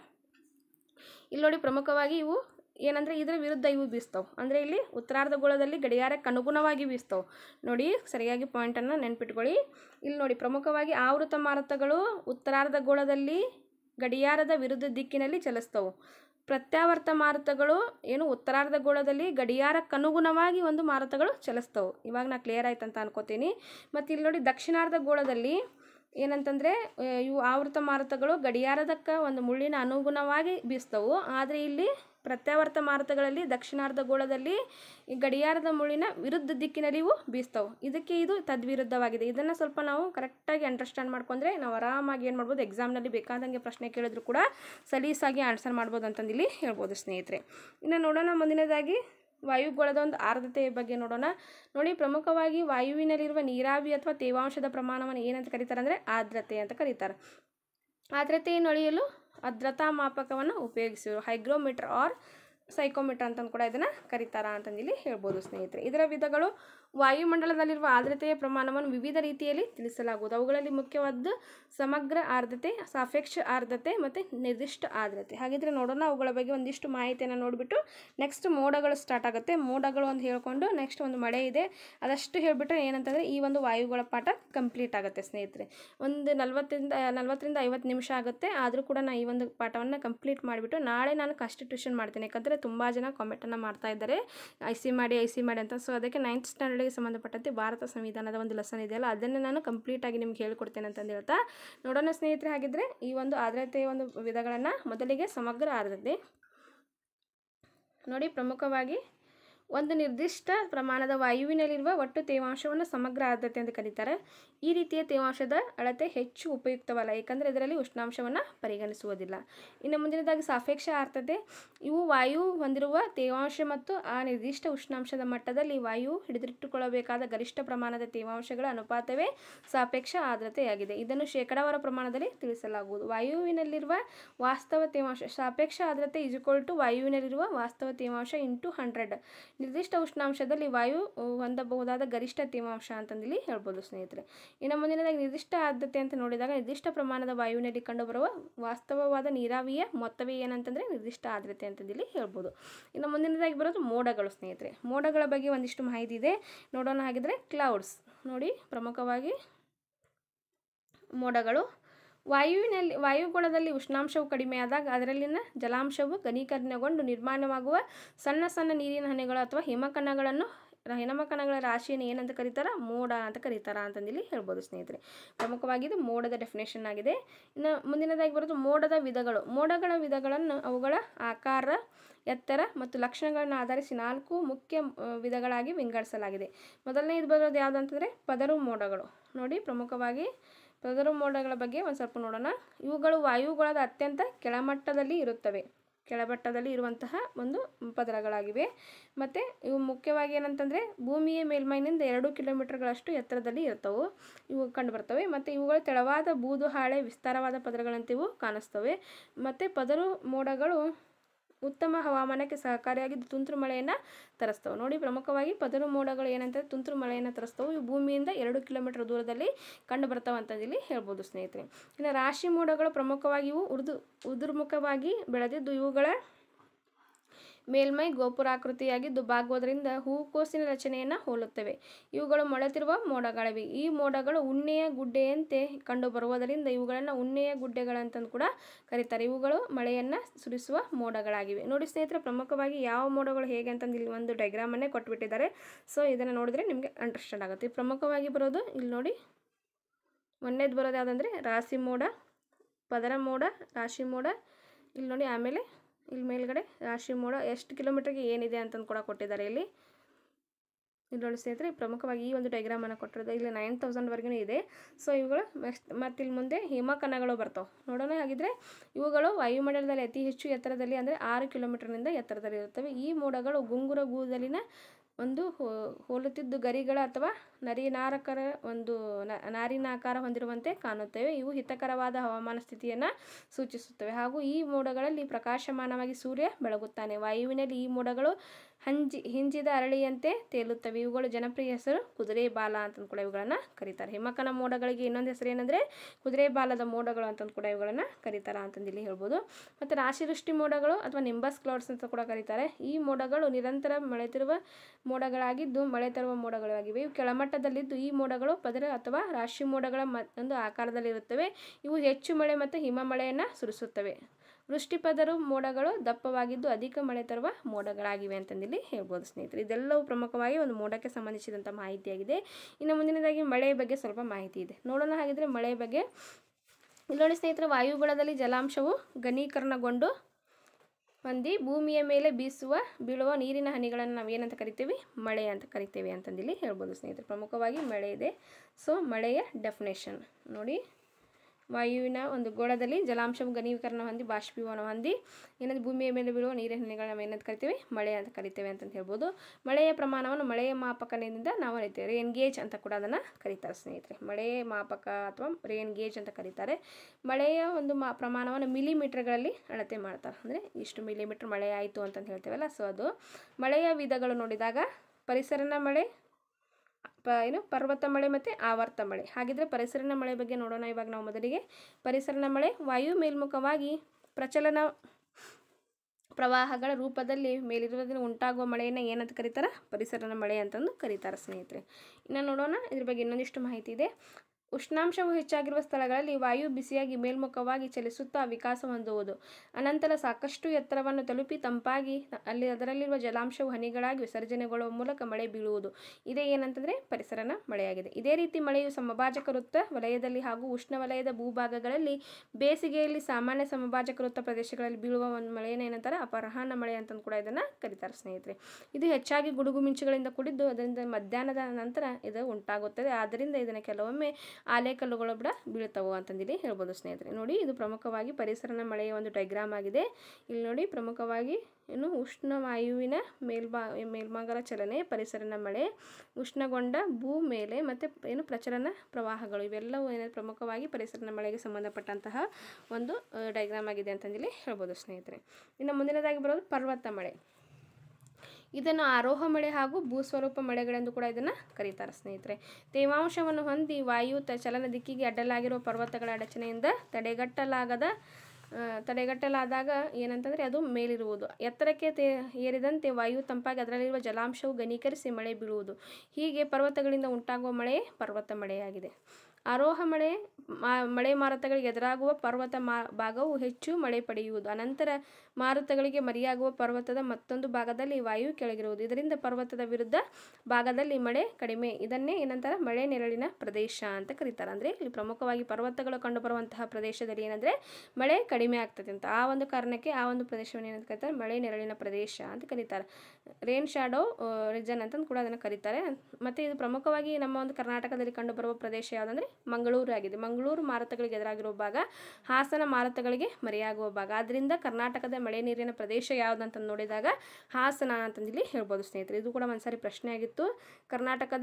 ಇಲ್ಲಿ ನೋಡಿ ಪ್ರಮುಖವಾಗಿ ಇವು ಏನಂದರೆ ಇದರ ವಿರುದ್ಧ ಇವು ಬೀಸ್ತವೆ ಅಂದರೆ ಇಲ್ಲಿ ಉತ್ತರಾರ್ಧ ಗೋಳದಲ್ಲಿ ಗಡಿಯಾರಕ್ಕೆ ಅನುಗುಣವಾಗಿ ಬೀಸ್ತವೆ ನೋಡಿ ಸರಿಯಾಗಿ ಪಾಯಿಂಟನ್ನು ನೆನ್ಪಿಟ್ಕೊಳ್ಳಿ ಇಲ್ಲಿ ನೋಡಿ ಪ್ರಮುಖವಾಗಿ ಆವೃತ ಮಾರುತಗಳು ಉತ್ತರಾರ್ಧ ಗೋಳದಲ್ಲಿ ಗಡಿಯಾರದ ವಿರುದ್ಧ ದಿಕ್ಕಿನಲ್ಲಿ ಚಲಿಸ್ತವೆ ಪ್ರತ್ಯಾವರ್ತ ಮಾರುತಗಳು ಏನು ಉತ್ತರಾರ್ಧ ಗೋಳದಲ್ಲಿ ಗಡಿಯಾರಕ್ಕೆ ಅನುಗುಣವಾಗಿ ಒಂದು ಮಾರುತಗಳು ಚಲಿಸ್ತವೆ ಇವಾಗ ನಾ ಕ್ಲಿಯರ್ ಆಯ್ತು ಅಂತ ಅನ್ಕೋತೀನಿ ಮತ್ತು ಇಲ್ಲಿ ನೋಡಿ ದಕ್ಷಿಣಾರ್ಧ ಗೋಳದಲ್ಲಿ ಏನಂತಂದರೆ ಇವು ಆವೃತ ಮಾರುತಗಳು ಗಡಿಯಾರದಕ್ಕೆ ಒಂದು ಮುಳ್ಳಿನ ಅನುಗುಣವಾಗಿ ಬೀಸ್ತವು ಆದರೆ ಇಲ್ಲಿ ಪ್ರತ್ಯಾವರ್ತ ಮಾರುತಗಳಲ್ಲಿ ದಕ್ಷಿಣಾರ್ಧ ಗೋಳದಲ್ಲಿ ಈ ಗಡಿಯಾರದ ಮುಳ್ಳಿನ ವಿರುದ್ಧ ದಿಕ್ಕಿನಲ್ಲಿ ಇವು ಬೀಸ್ತವೆ ಇದಕ್ಕೆ ಇದು ತದ್ವಿರುದ್ಧವಾಗಿದೆ ಇದನ್ನು ಸ್ವಲ್ಪ ನಾವು ಕರೆಕ್ಟಾಗಿ ಅಂಡರ್ಸ್ಟ್ಯಾಂಡ್ ಮಾಡ್ಕೊಂಡ್ರೆ ನಾವು ಆರಾಮಾಗಿ ಏನು ಮಾಡ್ಬೋದು ಎಕ್ಸಾಮ್ನಲ್ಲಿ ಬೇಕಾದಂಗೆ ಪ್ರಶ್ನೆ ಕೇಳಿದ್ರು ಕೂಡ ಸಲೀಸಾಗಿ ಆನ್ಸರ್ ಮಾಡ್ಬೋದು ಅಂತಂದಿಲ್ಲಿ ಹೇಳ್ಬೋದು ಸ್ನೇಹಿತರೆ ಇನ್ನು ನೋಡೋಣ ಮುಂದಿನದಾಗಿ ವಾಯುಗೋಳದ ಒಂದು ಆರ್ದ್ರತೆಯ ಬಗ್ಗೆ ನೋಡೋಣ ನೋಡಿ ಪ್ರಮುಖವಾಗಿ ವಾಯುವಿನಲ್ಲಿರುವ ನೀರಾವಿ ಅಥವಾ ತೇವಾಂಶದ ಪ್ರಮಾಣವನ್ನು ಏನಂತ ಕರೀತಾರೆ ಅಂದರೆ ಆರ್ದ್ರತೆ ಅಂತ ಕರೀತಾರೆ ಆರ್ದ್ರತೆಯನ್ನು ಅಳೆಯಲು ಆರ್ದ್ರತಾ ಮಾಪಕವನ್ನು ಉಪಯೋಗಿಸಿರು ಹೈಗ್ರೋಮೀಟರ್ ಆರ್ ಸೈಕೋಮೀಟರ್ ಅಂತಂದು ಕೂಡ ಇದನ್ನು ಕರೀತಾರ ಅಂತಂದಿಲ್ಲಿ ಹೇಳ್ಬೋದು ಸ್ನೇಹಿತರೆ ಇದರ ವಿಧಗಳು ವಾಯುಮಂಡಲದಲ್ಲಿರುವ ಆರ್ದ್ರತೆಯ ಪ್ರಮಾಣವನ್ನು ವಿವಿಧ ರೀತಿಯಲ್ಲಿ ತಿಳಿಸಲಾಗುವುದು ಅವುಗಳಲ್ಲಿ ಮುಖ್ಯವಾದ ಸಮಗ್ರ ಆರ್ದ್ರತೆ ಸಾಪೇಕ್ಷ ಆರ್ದ್ರತೆ ಮತ್ತು ನಿರ್ದಿಷ್ಟ ಆರ್ದ್ರತೆ ಹಾಗಿದ್ರೆ ನೋಡೋಣ ಅವುಗಳ ಬಗ್ಗೆ ಒಂದಿಷ್ಟು ಮಾಹಿತಿಯನ್ನು ನೋಡಿಬಿಟ್ಟು ನೆಕ್ಸ್ಟ್ ಮೋಡಗಳು ಸ್ಟಾರ್ಟ್ ಆಗುತ್ತೆ ಮೋಡಗಳು ಅಂತ ಹೇಳ್ಕೊಂಡು ನೆಕ್ಸ್ಟ್ ಒಂದು ಮಳೆ ಇದೆ ಅದಷ್ಟು ಹೇಳಿಬಿಟ್ರೆ ಏನಂತಂದರೆ ಈ ಒಂದು ವಾಯುಗಳ ಪಾಠ ಕಂಪ್ಲೀಟ್ ಆಗುತ್ತೆ ಸ್ನೇಹಿತರೆ ಒಂದು ನಲ್ವತ್ತರಿಂದ ನಲ್ವತ್ತರಿಂದ ಐವತ್ತು ನಿಮಿಷ ಆಗುತ್ತೆ ಆದರೂ ಕೂಡ ನಾನು ಈ ಒಂದು ಪಾಠವನ್ನು ಕಂಪ್ಲೀಟ್ ಮಾಡಿಬಿಟ್ಟು ನಾಳೆ ನಾನು ಕಾನ್ಸ್ಟಿಟ್ಯೂಷನ್ ಮಾಡ್ತೀನಿ ಯಾಕಂದರೆ ತುಂಬ ಜನ ಕಾಮೆಂಟನ್ನು ಮಾಡ್ತಾ ಇದ್ದಾರೆ ಐ ಸಿ ಮಾಡಿ ಐ ಸಿ ಮಾಡಿ ಅಂತ ಸೊ ಅದಕ್ಕೆ ನೈನ್ತ್ ಸ್ಟ್ಯಾಂಡರ್ಡ್ಗೆ ಸಂಬಂಧಪಟ್ಟಂತೆ ಭಾರತ ಸಂವಿಧಾನದ ಒಂದು ಲೆಸನ್ ಇದೆಯಲ್ಲ ಅದನ್ನೇ ನಾನು ಕಂಪ್ಲೀಟಾಗಿ ನಿಮ್ಗೆ ಹೇಳ್ಕೊಡ್ತೇನೆ ಅಂತಂದು ಹೇಳ್ತಾ ನೋಡೋಣ ಸ್ನೇಹಿತರೆ ಹಾಗಿದ್ರೆ ಈ ಒಂದು ಆರ್ದ್ರತೆಯ ಒಂದು ವಿಧಗಳನ್ನು ಮೊದಲಿಗೆ ಸಮಗ್ರ ಆರ್ದ್ರತೆ ನೋಡಿ ಪ್ರಮುಖವಾಗಿ ಒಂದು ನಿರ್ದಿಷ್ಟ ಪ್ರಮಾಣದ ವಾಯುವಿನಲ್ಲಿರುವ ಒಟ್ಟು ತೇವಾಂಶವನ್ನು ಸಮಗ್ರ ಆರ್ದ್ರತೆ ಅಂತ ಕರೀತಾರೆ ಈ ರೀತಿಯ ತೇವಾಂಶದ ಅಳತೆ ಹೆಚ್ಚು ಉಪಯುಕ್ತವಲ್ಲ ಏಕೆಂದರೆ ಇದರಲ್ಲಿ ಉಷ್ಣಾಂಶವನ್ನು ಪರಿಗಣಿಸುವುದಿಲ್ಲ ಇನ್ನು ಮುಂದಿನದಾಗಿ ಸಾಪೇಕ್ಷ ಆರ್ದ್ರತೆ ಇವು ವಾಯು ಹೊಂದಿರುವ ತೇವಾಂಶ ಮತ್ತು ಆ ನಿರ್ದಿಷ್ಟ ಉಷ್ಣಾಂಶದ ಮಟ್ಟದಲ್ಲಿ ವಾಯು ಹಿಡಿದಿಟ್ಟುಕೊಳ್ಳಬೇಕಾದ ಗರಿಷ್ಠ ಪ್ರಮಾಣದ ತೇವಾಂಶಗಳ ಅನುಪಾತವೇ ಸಾಪೇಕ್ಷ ಆರ್ದ್ರತೆಯಾಗಿದೆ ಇದನ್ನು ಶೇಕಡಾವಾರ ಪ್ರಮಾಣದಲ್ಲಿ ತಿಳಿಸಲಾಗುವುದು ವಾಯುವಿನಲ್ಲಿರುವ ವಾಸ್ತವ ತೇವಾಂಶ ಸಾಪೇಕ್ಷ ಆರ್ದ್ರತೆ ಇಜುಕೊಲ್ ಟು ವಾಯುವಿನಲ್ಲಿರುವ ವಾಸ್ತವ ತೇವಾಂಶ ಇಂಟು ಹಂಡ್ರೆಡ್ ನಿರ್ದಿಷ್ಟ ಉಷ್ಣಾಂಶದಲ್ಲಿ ವಾಯು ಹೊಂದಬಹುದಾದ ಗರಿಷ್ಠ ತೇವಾಂಶ ಅಂತಂದಿಲ್ಲಿ ಹೇಳ್ಬೋದು ಸ್ನೇಹಿತರೆ ಇನ್ನು ಮುಂದಿನದಾಗಿ ನಿರ್ದಿಷ್ಟ ಆರ್ದ್ರತೆ ಅಂತ ನೋಡಿದಾಗ ನಿರ್ದಿಷ್ಟ ಪ್ರಮಾಣದ ವಾಯುವಿನಲ್ಲಿ ಕಂಡುಬರುವ ವಾಸ್ತವವಾದ ನೀರಾವಿಯ ಮೊತ್ತವೇ ಏನಂತಂದರೆ ನಿರ್ದಿಷ್ಟ ಆರ್ದ್ರತೆ ಅಂತಂದಿಲ್ಲಿ ಹೇಳ್ಬೋದು ಇನ್ನು ಮುಂದಿನದಾಗಿ ಬರೋದು ಮೋಡಗಳು ಸ್ನೇಹಿತರೆ ಮೋಡಗಳ ಬಗ್ಗೆ ಒಂದಿಷ್ಟು ಮಾಹಿತಿ ಇದೆ ನೋಡೋಣ ಹಾಗಿದ್ರೆ ಕ್ಲೌಡ್ಸ್ ನೋಡಿ ಪ್ರಮುಖವಾಗಿ ಮೋಡಗಳು ವಾಯುವಿನಲ್ಲಿ ವಾಯುಗುಣದಲ್ಲಿ ಉಷ್ಣಾಂಶವು ಕಡಿಮೆಯಾದಾಗ ಅದರಲ್ಲಿನ ಜಲಾಂಶವು ಘನೀಕರಣಗೊಂಡು ನಿರ್ಮಾಣವಾಗುವ ಸಣ್ಣ ಸಣ್ಣ ನೀರಿನ ಹನಿಗಳು ಅಥವಾ ಹಿಮಕಣಗಳನ್ನು ಹಿಮಕಣಗಳ ರಾಶಿಯನ್ನು ಏನಂತ ಕರೀತಾರ ಮೋಡ ಅಂತ ಕರೀತಾರ ಅಂತಂದಿಲ್ಲಿ ಹೇಳ್ಬೋದು ಸ್ನೇಹಿತರೆ ಪ್ರಮುಖವಾಗಿ ಇದು ಮೋಡದ ಡೆಫಿನೇಷನ್ ಆಗಿದೆ ಇನ್ನು ಮುಂದಿನದಾಗಿ ಬರೋದು ಮೋಡದ ವಿಧಗಳು ಮೋಡಗಳ ವಿಧಗಳನ್ನು ಅವುಗಳ ಆಕಾರ ಎತ್ತರ ಮತ್ತು ಲಕ್ಷಣಗಳನ್ನು ಆಧರಿಸಿ ನಾಲ್ಕು ಮುಖ್ಯ ಆ, ವಿಧಗಳಾಗಿ ವಿಂಗಡಿಸಲಾಗಿದೆ ಮೊದಲನೇದು ಬರೋದು ಯಾವುದಂತಂದರೆ ಪದರು ಮೋಡಗಳು ನೋಡಿ ಪ್ರಮುಖವಾಗಿ ಪದರು ಮೋಡಗಳ ಬಗ್ಗೆ ಒಂದು ಸ್ವಲ್ಪ ನೋಡೋಣ ಇವುಗಳು ವಾಯುಗುಳದ ಅತ್ಯಂತ ಕೆಳಮಟ್ಟದಲ್ಲಿ ಇರುತ್ತವೆ ಕೆಳಮಟ್ಟದಲ್ಲಿ ಇರುವಂತಹ ಒಂದು ಪದರಗಳಾಗಿವೆ ಮತ್ತು ಇವು ಮುಖ್ಯವಾಗಿ ಏನಂತಂದರೆ ಭೂಮಿಯ ಮೇಲ್ಮೈನಿಂದ ಎರಡು ಕಿಲೋಮೀಟರ್ಗಳಷ್ಟು ಎತ್ತರದಲ್ಲಿ ಇರ್ತವೆ ಇವು ಕಂಡುಬರ್ತವೆ ಮತ್ತು ಇವುಗಳು ತೆಳವಾದ ಬೂದು ಹಾಳೆ ವಿಸ್ತಾರವಾದ ಪದರಗಳಂತೆ ಇವು ಕಾಣಿಸ್ತವೆ ಮತ್ತು ಪದರು ಮೋಡಗಳು ಉತ್ತಮ ಹವಾಮಾನಕ್ಕೆ ಸಹಕಾರಿಯಾಗಿದ್ದು ತುಂತುರು ಮಳೆಯನ್ನು ತರಿಸ್ತವೆ ನೋಡಿ ಪ್ರಮುಖವಾಗಿ ಪದರು ಮೋಡಗಳು ಏನಂತ ತುಂತುರು ಮಳೆಯನ್ನು ತರಿಸ್ತವೆ ಇವು ಭೂಮಿಯಿಂದ ಎರಡು ಕಿಲೋಮೀಟರ್ ದೂರದಲ್ಲಿ ಕಂಡು ಬರ್ತಾವೆ ಅಂತಂದಿಲ್ಲಿ ಹೇಳ್ಬೋದು ಸ್ನೇಹಿತರೆ ಇನ್ನು ರಾಶಿ ಮೋಡಗಳು ಪ್ರಮುಖವಾಗಿ ಇವು ಉರ್ದು ಉದುರ್ಮುಖವಾಗಿ ಬೆಳೆದಿದ್ದು ಇವುಗಳ ಮೇಲ್ಮೈ ಗೋಪುರಾಕೃತಿಯಾಗಿದ್ದು ಬಾಗುವುದರಿಂದ ಹೂಕೋಸಿನ ರಚನೆಯನ್ನು ಹೋಲುತ್ತವೆ ಇವುಗಳು ಮೊಳೆತಿರುವ ಮೋಡಗಳಿವೆ ಈ ಮೋಡಗಳು ಉಣ್ಣೆಯ ಗುಡ್ಡೆಯಂತೆ ಕಂಡು ಬರುವುದರಿಂದ ಇವುಗಳನ್ನು ಉಣ್ಣೆಯ ಗುಡ್ಡೆಗಳಂತಂದು ಕೂಡ ಕರೀತಾರೆ ಇವುಗಳು ಮಳೆಯನ್ನು ಸುರಿಸುವ ಮೋಡಗಳಾಗಿವೆ ನೋಡಿ ಸ್ನೇಹಿತರೆ ಪ್ರಮುಖವಾಗಿ ಯಾವ ಮೋಡಗಳು ಹೇಗೆ ಅಂತಂದು ಇಲ್ಲಿ ಒಂದು ಡೈಗ್ರಾಮನ್ನೇ ಕೊಟ್ಬಿಟ್ಟಿದ್ದಾರೆ ಸೊ ಇದನ್ನು ನೋಡಿದ್ರೆ ನಿಮಗೆ ಅಂಡರ್ಸ್ಟ್ಯಾಂಡ್ ಆಗುತ್ತೆ ಪ್ರಮುಖವಾಗಿ ಬರೋದು ಇಲ್ಲಿ ನೋಡಿ ಒಂದೇದು ಬರೋದು ಯಾವುದಂದರೆ ರಾಶಿ ಮೋಡ ಪದರ ಮೋಡ ರಾಶಿ ಮೋಡ ಇಲ್ಲಿ ನೋಡಿ ಆಮೇಲೆ ಇಲ್ಲಿ ಮೇಲ್ಗಡೆ ರಾಶಿ ಮೋಡ ಎಷ್ಟು ಕಿಲೋಮೀಟ್ರಿಗೆ ಏನಿದೆ ಅಂತಂದು ಕೂಡ ಕೊಟ್ಟಿದ್ದಾರೆ ಇಲ್ಲಿ ಇಲ್ಲಿ ನೋಡಿ ಸ್ನೇಹಿತರೆ ಪ್ರಮುಖವಾಗಿ ಈ ಒಂದು ಡೈಗ್ರಾಮನ್ನು ಕೊಟ್ಟಿರೋದು ಇಲ್ಲಿ ನೈನ್ ತೌಸಂಡ್ವರೆಗೂ ಇದೆ ಸೊ ಇವುಗಳು ಮತ್ತು ಇಲ್ಲಿ ಮುಂದೆ ಹಿಮಕಣಗಳು ಬರ್ತಾವೆ ನೋಡೋಣ ಹಾಗಿದ್ರೆ ಇವುಗಳು ವಾಯುಮಂಡಲದಲ್ಲಿ ಅತಿ ಹೆಚ್ಚು ಎತ್ತರದಲ್ಲಿ ಅಂದರೆ ಆರು ಕಿಲೋಮೀಟರ್ನಿಂದ ಎತ್ತರದಲ್ಲಿ ಇರುತ್ತವೆ ಈ ಮೋಡಗಳು ಗುಂಗುರ ಗೂದಲಿನ ಒಂದು ಹೋ- ಹೋಲುತ್ತಿದ್ದು ಗರಿಗಳ ಅಥವಾ ನರಿನಾರಕರ ಒಂದು ನ- ನಾರಿನಾಕಾರ ಹೊಂದಿರುವಂತೆ ಕಾಣುತ್ತವೆ ಇವು ಹಿತಕರವಾದ ಹವಾಮಾನ ಸ್ಥಿತಿಯನ್ನು ಸೂಚಿಸುತ್ತವೆ ಹಾಗೂ ಈ ಮೋಡಗಳಲ್ಲಿ ಪ್ರಕಾಶಮಾನವಾಗಿ ಸೂರ್ಯ ಬೆಳಗುತ್ತಾನೆ ವಾಯುವಿನಲ್ಲಿ ಈ ಮೋಡಗಳು ಹಂಜಿ ಹಿಂಜಿದ ಅರಳಿಯಂತೆ ತೇಲುತ್ತವೆ ಇವುಗಳು ಜನಪ್ರಿಯ ಹೆಸರು ಕುದುರೆ ಬಾಲ ಅಂತಂದು ಕೂಡ ಇವುಗಳನ್ನು ಕರೀತಾರೆ ಹಿಮಕನ ಮೋಡಗಳಿಗೆ ಇನ್ನೊಂದು ಹೆಸರು ಏನಂದರೆ ಕುದುರೆ ಬಾಲದ ಮೋಡಗಳು ಅಂತಂದು ಕೂಡ ಇವುಗಳನ್ನು ಕರೀತಾರೆ ಅಂತಂದು ಇಲ್ಲಿ ಹೇಳ್ಬೋದು ಮತ್ತು ರಾಶಿವೃಷ್ಟಿ ಮೋಡಗಳು ಅಥವಾ ನಿಂಬಸ್ ಕ್ಲೌಡ್ಸ್ ಅಂತ ಕೂಡ ಕರೀತಾರೆ ಈ ಮೋಡಗಳು ನಿರಂತರ ಮಳೆ ತರುವ ಮೋಡಗಳಾಗಿದ್ದು ಮಳೆ ತರುವ ಮೋಡಗಳಾಗಿವೆ ಇವು ಕೆಳಮಟ್ಟದಲ್ಲಿದ್ದು ಈ ಮೋಡಗಳು ಪದರ ಅಥವಾ ರಾಶಿ ಮೋಡಗಳ ಮ ಒಂದು ಆಕಾರದಲ್ಲಿರುತ್ತವೆ ಇವು ಹೆಚ್ಚು ಮಳೆ ಮತ್ತು ಹಿಮ ಮಳೆಯನ್ನು ಸುರಿಸುತ್ತವೆ ವೃಷ್ಟಿಪದರು ಮೋಡಗಳು ದಪ್ಪವಾಗಿದ್ದು ಅಧಿಕ ಮಳೆ ತರುವ ಮೋಡಗಳಾಗಿವೆ ಅಂತಂದಿಲ್ಲಿ ಹೇಳ್ಬೋದು ಸ್ನೇಹಿತರೆ ಇದೆಲ್ಲವೂ ಪ್ರಮುಖವಾಗಿ ಒಂದು ಮೋಡಕ್ಕೆ ಸಂಬಂಧಿಸಿದಂಥ ಮಾಹಿತಿಯಾಗಿದೆ ಇನ್ನು ಮುಂದಿನದಾಗಿ ಮಳೆಯ ಬಗ್ಗೆ ಸ್ವಲ್ಪ ಮಾಹಿತಿ ಇದೆ ನೋಡೋಣ ಹಾಗಿದ್ರೆ ಮಳೆಯ ಬಗ್ಗೆ ಇಲ್ಲಿ ನೋಡಿ ಸ್ನೇಹಿತರೆ ವಾಯುಗುಣದಲ್ಲಿ ಜಲಾಂಶವು ಘನೀಕರಣಗೊಂಡು ಹೊಂದಿ ಭೂಮಿಯ ಮೇಲೆ ಬೀಸುವ ಬೀಳುವ ನೀರಿನ ಹನಿಗಳನ್ನು ನಾವು ಏನಂತ ಕರಿತೀವಿ ಮಳೆ ಅಂತ ಕರಿತೇವೆ ಅಂತಂದಿಲ್ಲಿ ಹೇಳ್ಬೋದು ಸ್ನೇಹಿತರೆ ಪ್ರಮುಖವಾಗಿ ಮಳೆ ಇದೆ ಸೊ ಮಳೆಯ ಡೆಫಿನೇಷನ್ ನೋಡಿ ವಾಯುವಿನ ಒಂದು ಗೋಳದಲ್ಲಿ ಜಲಾಂಶವು ಘನೀಕರಣ ಹೊಂದಿ ಬಾಷ್ಪೀಭವನ ಹೊಂದಿ ಏನಂದ್ರೆ ಭೂಮಿಯ ಮೇಲೆ ಬೀಳುವ ನೀರಿನ ಹನಿಗಳನ್ನ ನಾವು ಏನಂತ ಕರಿತೀವಿ ಮಳೆ ಅಂತ ಕರಿತೇವೆ ಅಂತ ಹೇಳ್ಬೋದು ಮಳೆಯ ಪ್ರಮಾಣವನ್ನು ಮಳೆಯ ಮಾಪಕನಿಂದ ನಾವು ಅರಿತೇವೆ ರೇನ್ ಗೇಜ್ ಅಂತ ಕೂಡ ಅದನ್ನು ಕರೀತಾರೆ ಸ್ನೇಹಿತರೆ ಮಳೆಯ ಮಾಪಕ ಅಥವಾ ರೇನ್ ಗೇಜ್ ಅಂತ ಕರೀತಾರೆ ಮಳೆಯ ಒಂದು ಮಾ ಪ್ರಮಾಣವನ್ನು ಮಿಲಿಮೀಟರ್ಗಳಲ್ಲಿ ಅಳತೆ ಮಾಡ್ತಾರೆ ಅಂದರೆ ಇಷ್ಟು ಮಿಲಿಮೀಟರ್ ಮಳೆ ಆಯಿತು ಅಂತಂದು ಹೇಳ್ತೇವಲ್ಲ ಸೊ ಅದು ಮಳೆಯ ವಿಧಗಳು ನೋಡಿದಾಗ ಪರಿಸರನ ಮಳೆ ಪ ಏನು ಪರ್ವತ ಮಳೆ ಮತ್ತು ಆವರ್ತ ಮಳೆ ಹಾಗಿದ್ರೆ ಪರಿಸರನ ಮಳೆ ಬಗ್ಗೆ ನೋಡೋಣ ಇವಾಗ ನಾವು ಮೊದಲಿಗೆ ಪರಿಸರನ ಮಳೆ ವಾಯು ಮೇಲ್ಮುಖವಾಗಿ ಪ್ರಚಲನ ಪ್ರವಾಹಗಳ ರೂಪದಲ್ಲಿ ಮೇಲಿರುವುದರಿಂದ ಉಂಟಾಗುವ ಮಳೆಯನ್ನು ಏನಂತ ಕರೀತಾರೆ ಪರಿಸರನ ಮಳೆ ಅಂತಂದು ಕರೀತಾರೆ ಸ್ನೇಹಿತರೆ ಇನ್ನು ನೋಡೋಣ ಇದ್ರ ಬಗ್ಗೆ ಇನ್ನೊಂದಿಷ್ಟು ಮಾಹಿತಿ ಇದೆ ಉಷ್ಣಾಂಶವು ಹೆಚ್ಚಾಗಿರುವ ಸ್ಥಳಗಳಲ್ಲಿ ವಾಯು ಬಿಸಿಯಾಗಿ ಮೇಲ್ಮುಖವಾಗಿ ಚಲಿಸುತ್ತಾ ವಿಕಾಸ ಹೊಂದುವುದು ಅನಂತರ ಸಾಕಷ್ಟು ಎತ್ತರವನ್ನು ತಲುಪಿ ತಂಪಾಗಿ ಅಲ್ಲಿ ಅದರಲ್ಲಿರುವ ಜಲಾಂಶವು ಹನಿಗಳಾಗಿ ವಿಸರ್ಜನೆಗೊಳ್ಳುವ ಮೂಲಕ ಮಳೆ ಬೀಳುವುದು ಇದೇ ಏನಂತಂದರೆ ಪರಿಸರನ ಮಳೆಯಾಗಿದೆ ಇದೇ ರೀತಿ ಮಳೆಯು ಸಮಭಾಜಕ ವೃತ್ತ ವಲಯದಲ್ಲಿ ಹಾಗೂ ಉಷ್ಣವಲಯದ ಭೂಭಾಗಗಳಲ್ಲಿ ಬೇಸಿಗೆಯಲ್ಲಿ ಸಾಮಾನ್ಯ ಸಮಭಾಜಕ ವೃತ್ತ ಪ್ರದೇಶಗಳಲ್ಲಿ ಬೀಳುವ ಒಂದು ಮಳೆಯನ್ನು ಏನಂತಾರೆ ಅಪರಾಹ್ನ ಮಳೆ ಅಂತಂದು ಕೂಡ ಇದನ್ನು ಕರೀತಾರೆ ಸ್ನೇಹಿತರೆ ಇದು ಹೆಚ್ಚಾಗಿ ಗುಡುಗು ಮಿಂಚುಗಳಿಂದ ಕೂಡಿದ್ದು ಅದರಿಂದ ಮಧ್ಯಾಹ್ನದ ನಂತರ ಇದು ಉಂಟಾಗುತ್ತದೆ ಆದ್ದರಿಂದ ಇದನ್ನು ಕೆಲವೊಮ್ಮೆ ಆಲೆಕಲ್ಲುಗಳು ಕೂಡ ಬೀಳ್ತವೆ ಅಂತಂದಿಲ್ಲಿ ಹೇಳ್ಬೋದು ಸ್ನೇಹಿತರೆ ನೋಡಿ ಇದು ಪ್ರಮುಖವಾಗಿ ಪರಿಸರನ ಮಳೆಯ ಒಂದು ಡೈಗ್ರಾಮ್ ಆಗಿದೆ ಇಲ್ಲಿ ನೋಡಿ ಪ್ರಮುಖವಾಗಿ ಏನು ಉಷ್ಣ ವಾಯುವಿನ ಮೇಲ್ಭಾ ಮೇಲ್ಭಾಗದ ಚಲನೆ ಪರಿಸರನ ಮಳೆ ಉಷ್ಣಗೊಂಡ ಭೂ ಮೇಲೆ ಮತ್ತು ಏನು ಪ್ರಚಲನ ಪ್ರವಾಹಗಳು ಇವೆಲ್ಲವೂ ಏನಾದ್ರು ಪ್ರಮುಖವಾಗಿ ಪರಿಸರನ ಮಳೆಗೆ ಸಂಬಂಧಪಟ್ಟಂತಹ ಒಂದು ಡೈಗ್ರಾಮ್ ಆಗಿದೆ ಅಂತಂದೇಳಿ ಹೇಳ್ಬೋದು ಸ್ನೇಹಿತರೆ ಇನ್ನು ಮುಂದಿನದಾಗಿ ಬರೋದು ಪರ್ವತ ಮಳೆ ಇದನ್ನು ಆರೋಹ ಮಳೆ ಹಾಗೂ ಭೂಸ್ವರೂಪ ಮಳೆಗಳೆಂದು ಕೂಡ ಇದನ್ನು ಕರೀತಾರೆ ಸ್ನೇಹಿತರೆ ತೇವಾಂಶವನ್ನು ಹೊಂದಿ ವಾಯು ತ ಚಲನ ದಿಕ್ಕಿಗೆ ಅಡ್ಡಲಾಗಿರುವ ಪರ್ವತಗಳ ಅಡಚಣೆಯಿಂದ ತಡೆಗಟ್ಟಲಾಗದ ಆ, ತಡೆಗಟ್ಟಲಾದಾಗ ಏನಂತಂದರೆ ಅದು ಮೇಲಿರುವುದು ಎತ್ತರಕ್ಕೆ ತೇ ಏರಿದಂತೆ ವಾಯು ತಂಪಾಗಿ ಅದರಲ್ಲಿರುವ ಜಲಾಂಶವು ಘನೀಕರಿಸಿ ಮಳೆ ಬೀಳುವುದು ಹೀಗೆ ಪರ್ವತಗಳಿಂದ ಉಂಟಾಗುವ ಮಳೆ ಪರ್ವತ ಮಳೆಯಾಗಿದೆ ಆರೋಹ ಮಳೆ ಮಾ- ಮಳೆ ಮಾರುತಗಳಿಗೆ ಎದುರಾಗುವ ಪರ್ವತ ಮಾ ಭಾಗವು ಹೆಚ್ಚು ಮಳೆ ಪಡೆಯುವುದು ಅನಂತರ ಮಾರುತಗಳಿಗೆ ಮರಿಯಾಗುವ ಪರ್ವತದ ಮತ್ತೊಂದು ಭಾಗದಲ್ಲಿ ವಾಯು ಕೆಳಗಿರುವುದು ಇದರಿಂದ ಪರ್ವತದ ವಿರುದ್ಧ ಭಾಗದಲ್ಲಿ ಮಳೆ ಕಡಿಮೆ ಇದನ್ನೇ ಏನಂತಾರೆ ಮಳೆ ನೆರಳಿನ ಪ್ರದೇಶ ಅಂತ ಕರೀತಾರೆ ಅಂದರೆ ಇಲ್ಲಿ ಪ್ರಮುಖವಾಗಿ ಪರ್ವತಗಳು ಕಂಡುಬರುವಂತಹ ಪ್ರದೇಶದಲ್ಲಿ ಏನಂದರೆ ಮಳೆ ಕಡಿಮೆ ಆಗ್ತದೆ ಅಂತ ಆ ಒಂದು ಕಾರಣಕ್ಕೆ ಆ ಒಂದು ಪ್ರದೇಶವನ್ನು ಏನಂತ ಕರೀತಾರೆ ಮಳೆ ನೆರಳಿನ ಪ್ರದೇಶ ಅಂತ ಕರೀತಾರೆ ರೇನ್ ಶಾಡೋ ರೀಜನ್ ಅಂತಂದು ಕೂಡ ಅದನ್ನು ಕರೀತಾರೆ ಮತ್ತು ಇದು ಪ್ರಮುಖವಾಗಿ ನಮ್ಮ ಒಂದು ಕರ್ನಾಟಕದಲ್ಲಿ ಕಂಡುಬರುವ ಪ್ರದೇಶ ಯಾವುದಂದ್ರೆ ಮಂಗಳೂರು ಆಗಿದೆ ಮಂಗಳೂರು ಮಾರುತಗಳಿಗೆ ಎದುರಾಗಿರುವ ಭಾಗ ಹಾಸನ ಮಾರುತಗಳಿಗೆ ಮರೆಯಾಗುವ ಭಾಗ ಆದ್ದರಿಂದ ಕರ್ನಾಟಕದ ಮಳೆ ನೀರಿನ ಪ್ರದೇಶ ಯಾವುದಂತ ನೋಡಿದಾಗ ಹಾಸನ ಅಂತಂದಿಲ್ಲಿ ಹೇಳ್ಬೋದು ಸ್ನೇಹಿತರೆ ಇದು ಕೂಡ ಒಂದ್ಸಾರಿ ಪ್ರಶ್ನೆ ಆಗಿತ್ತು ಕರ್ನಾಟಕದ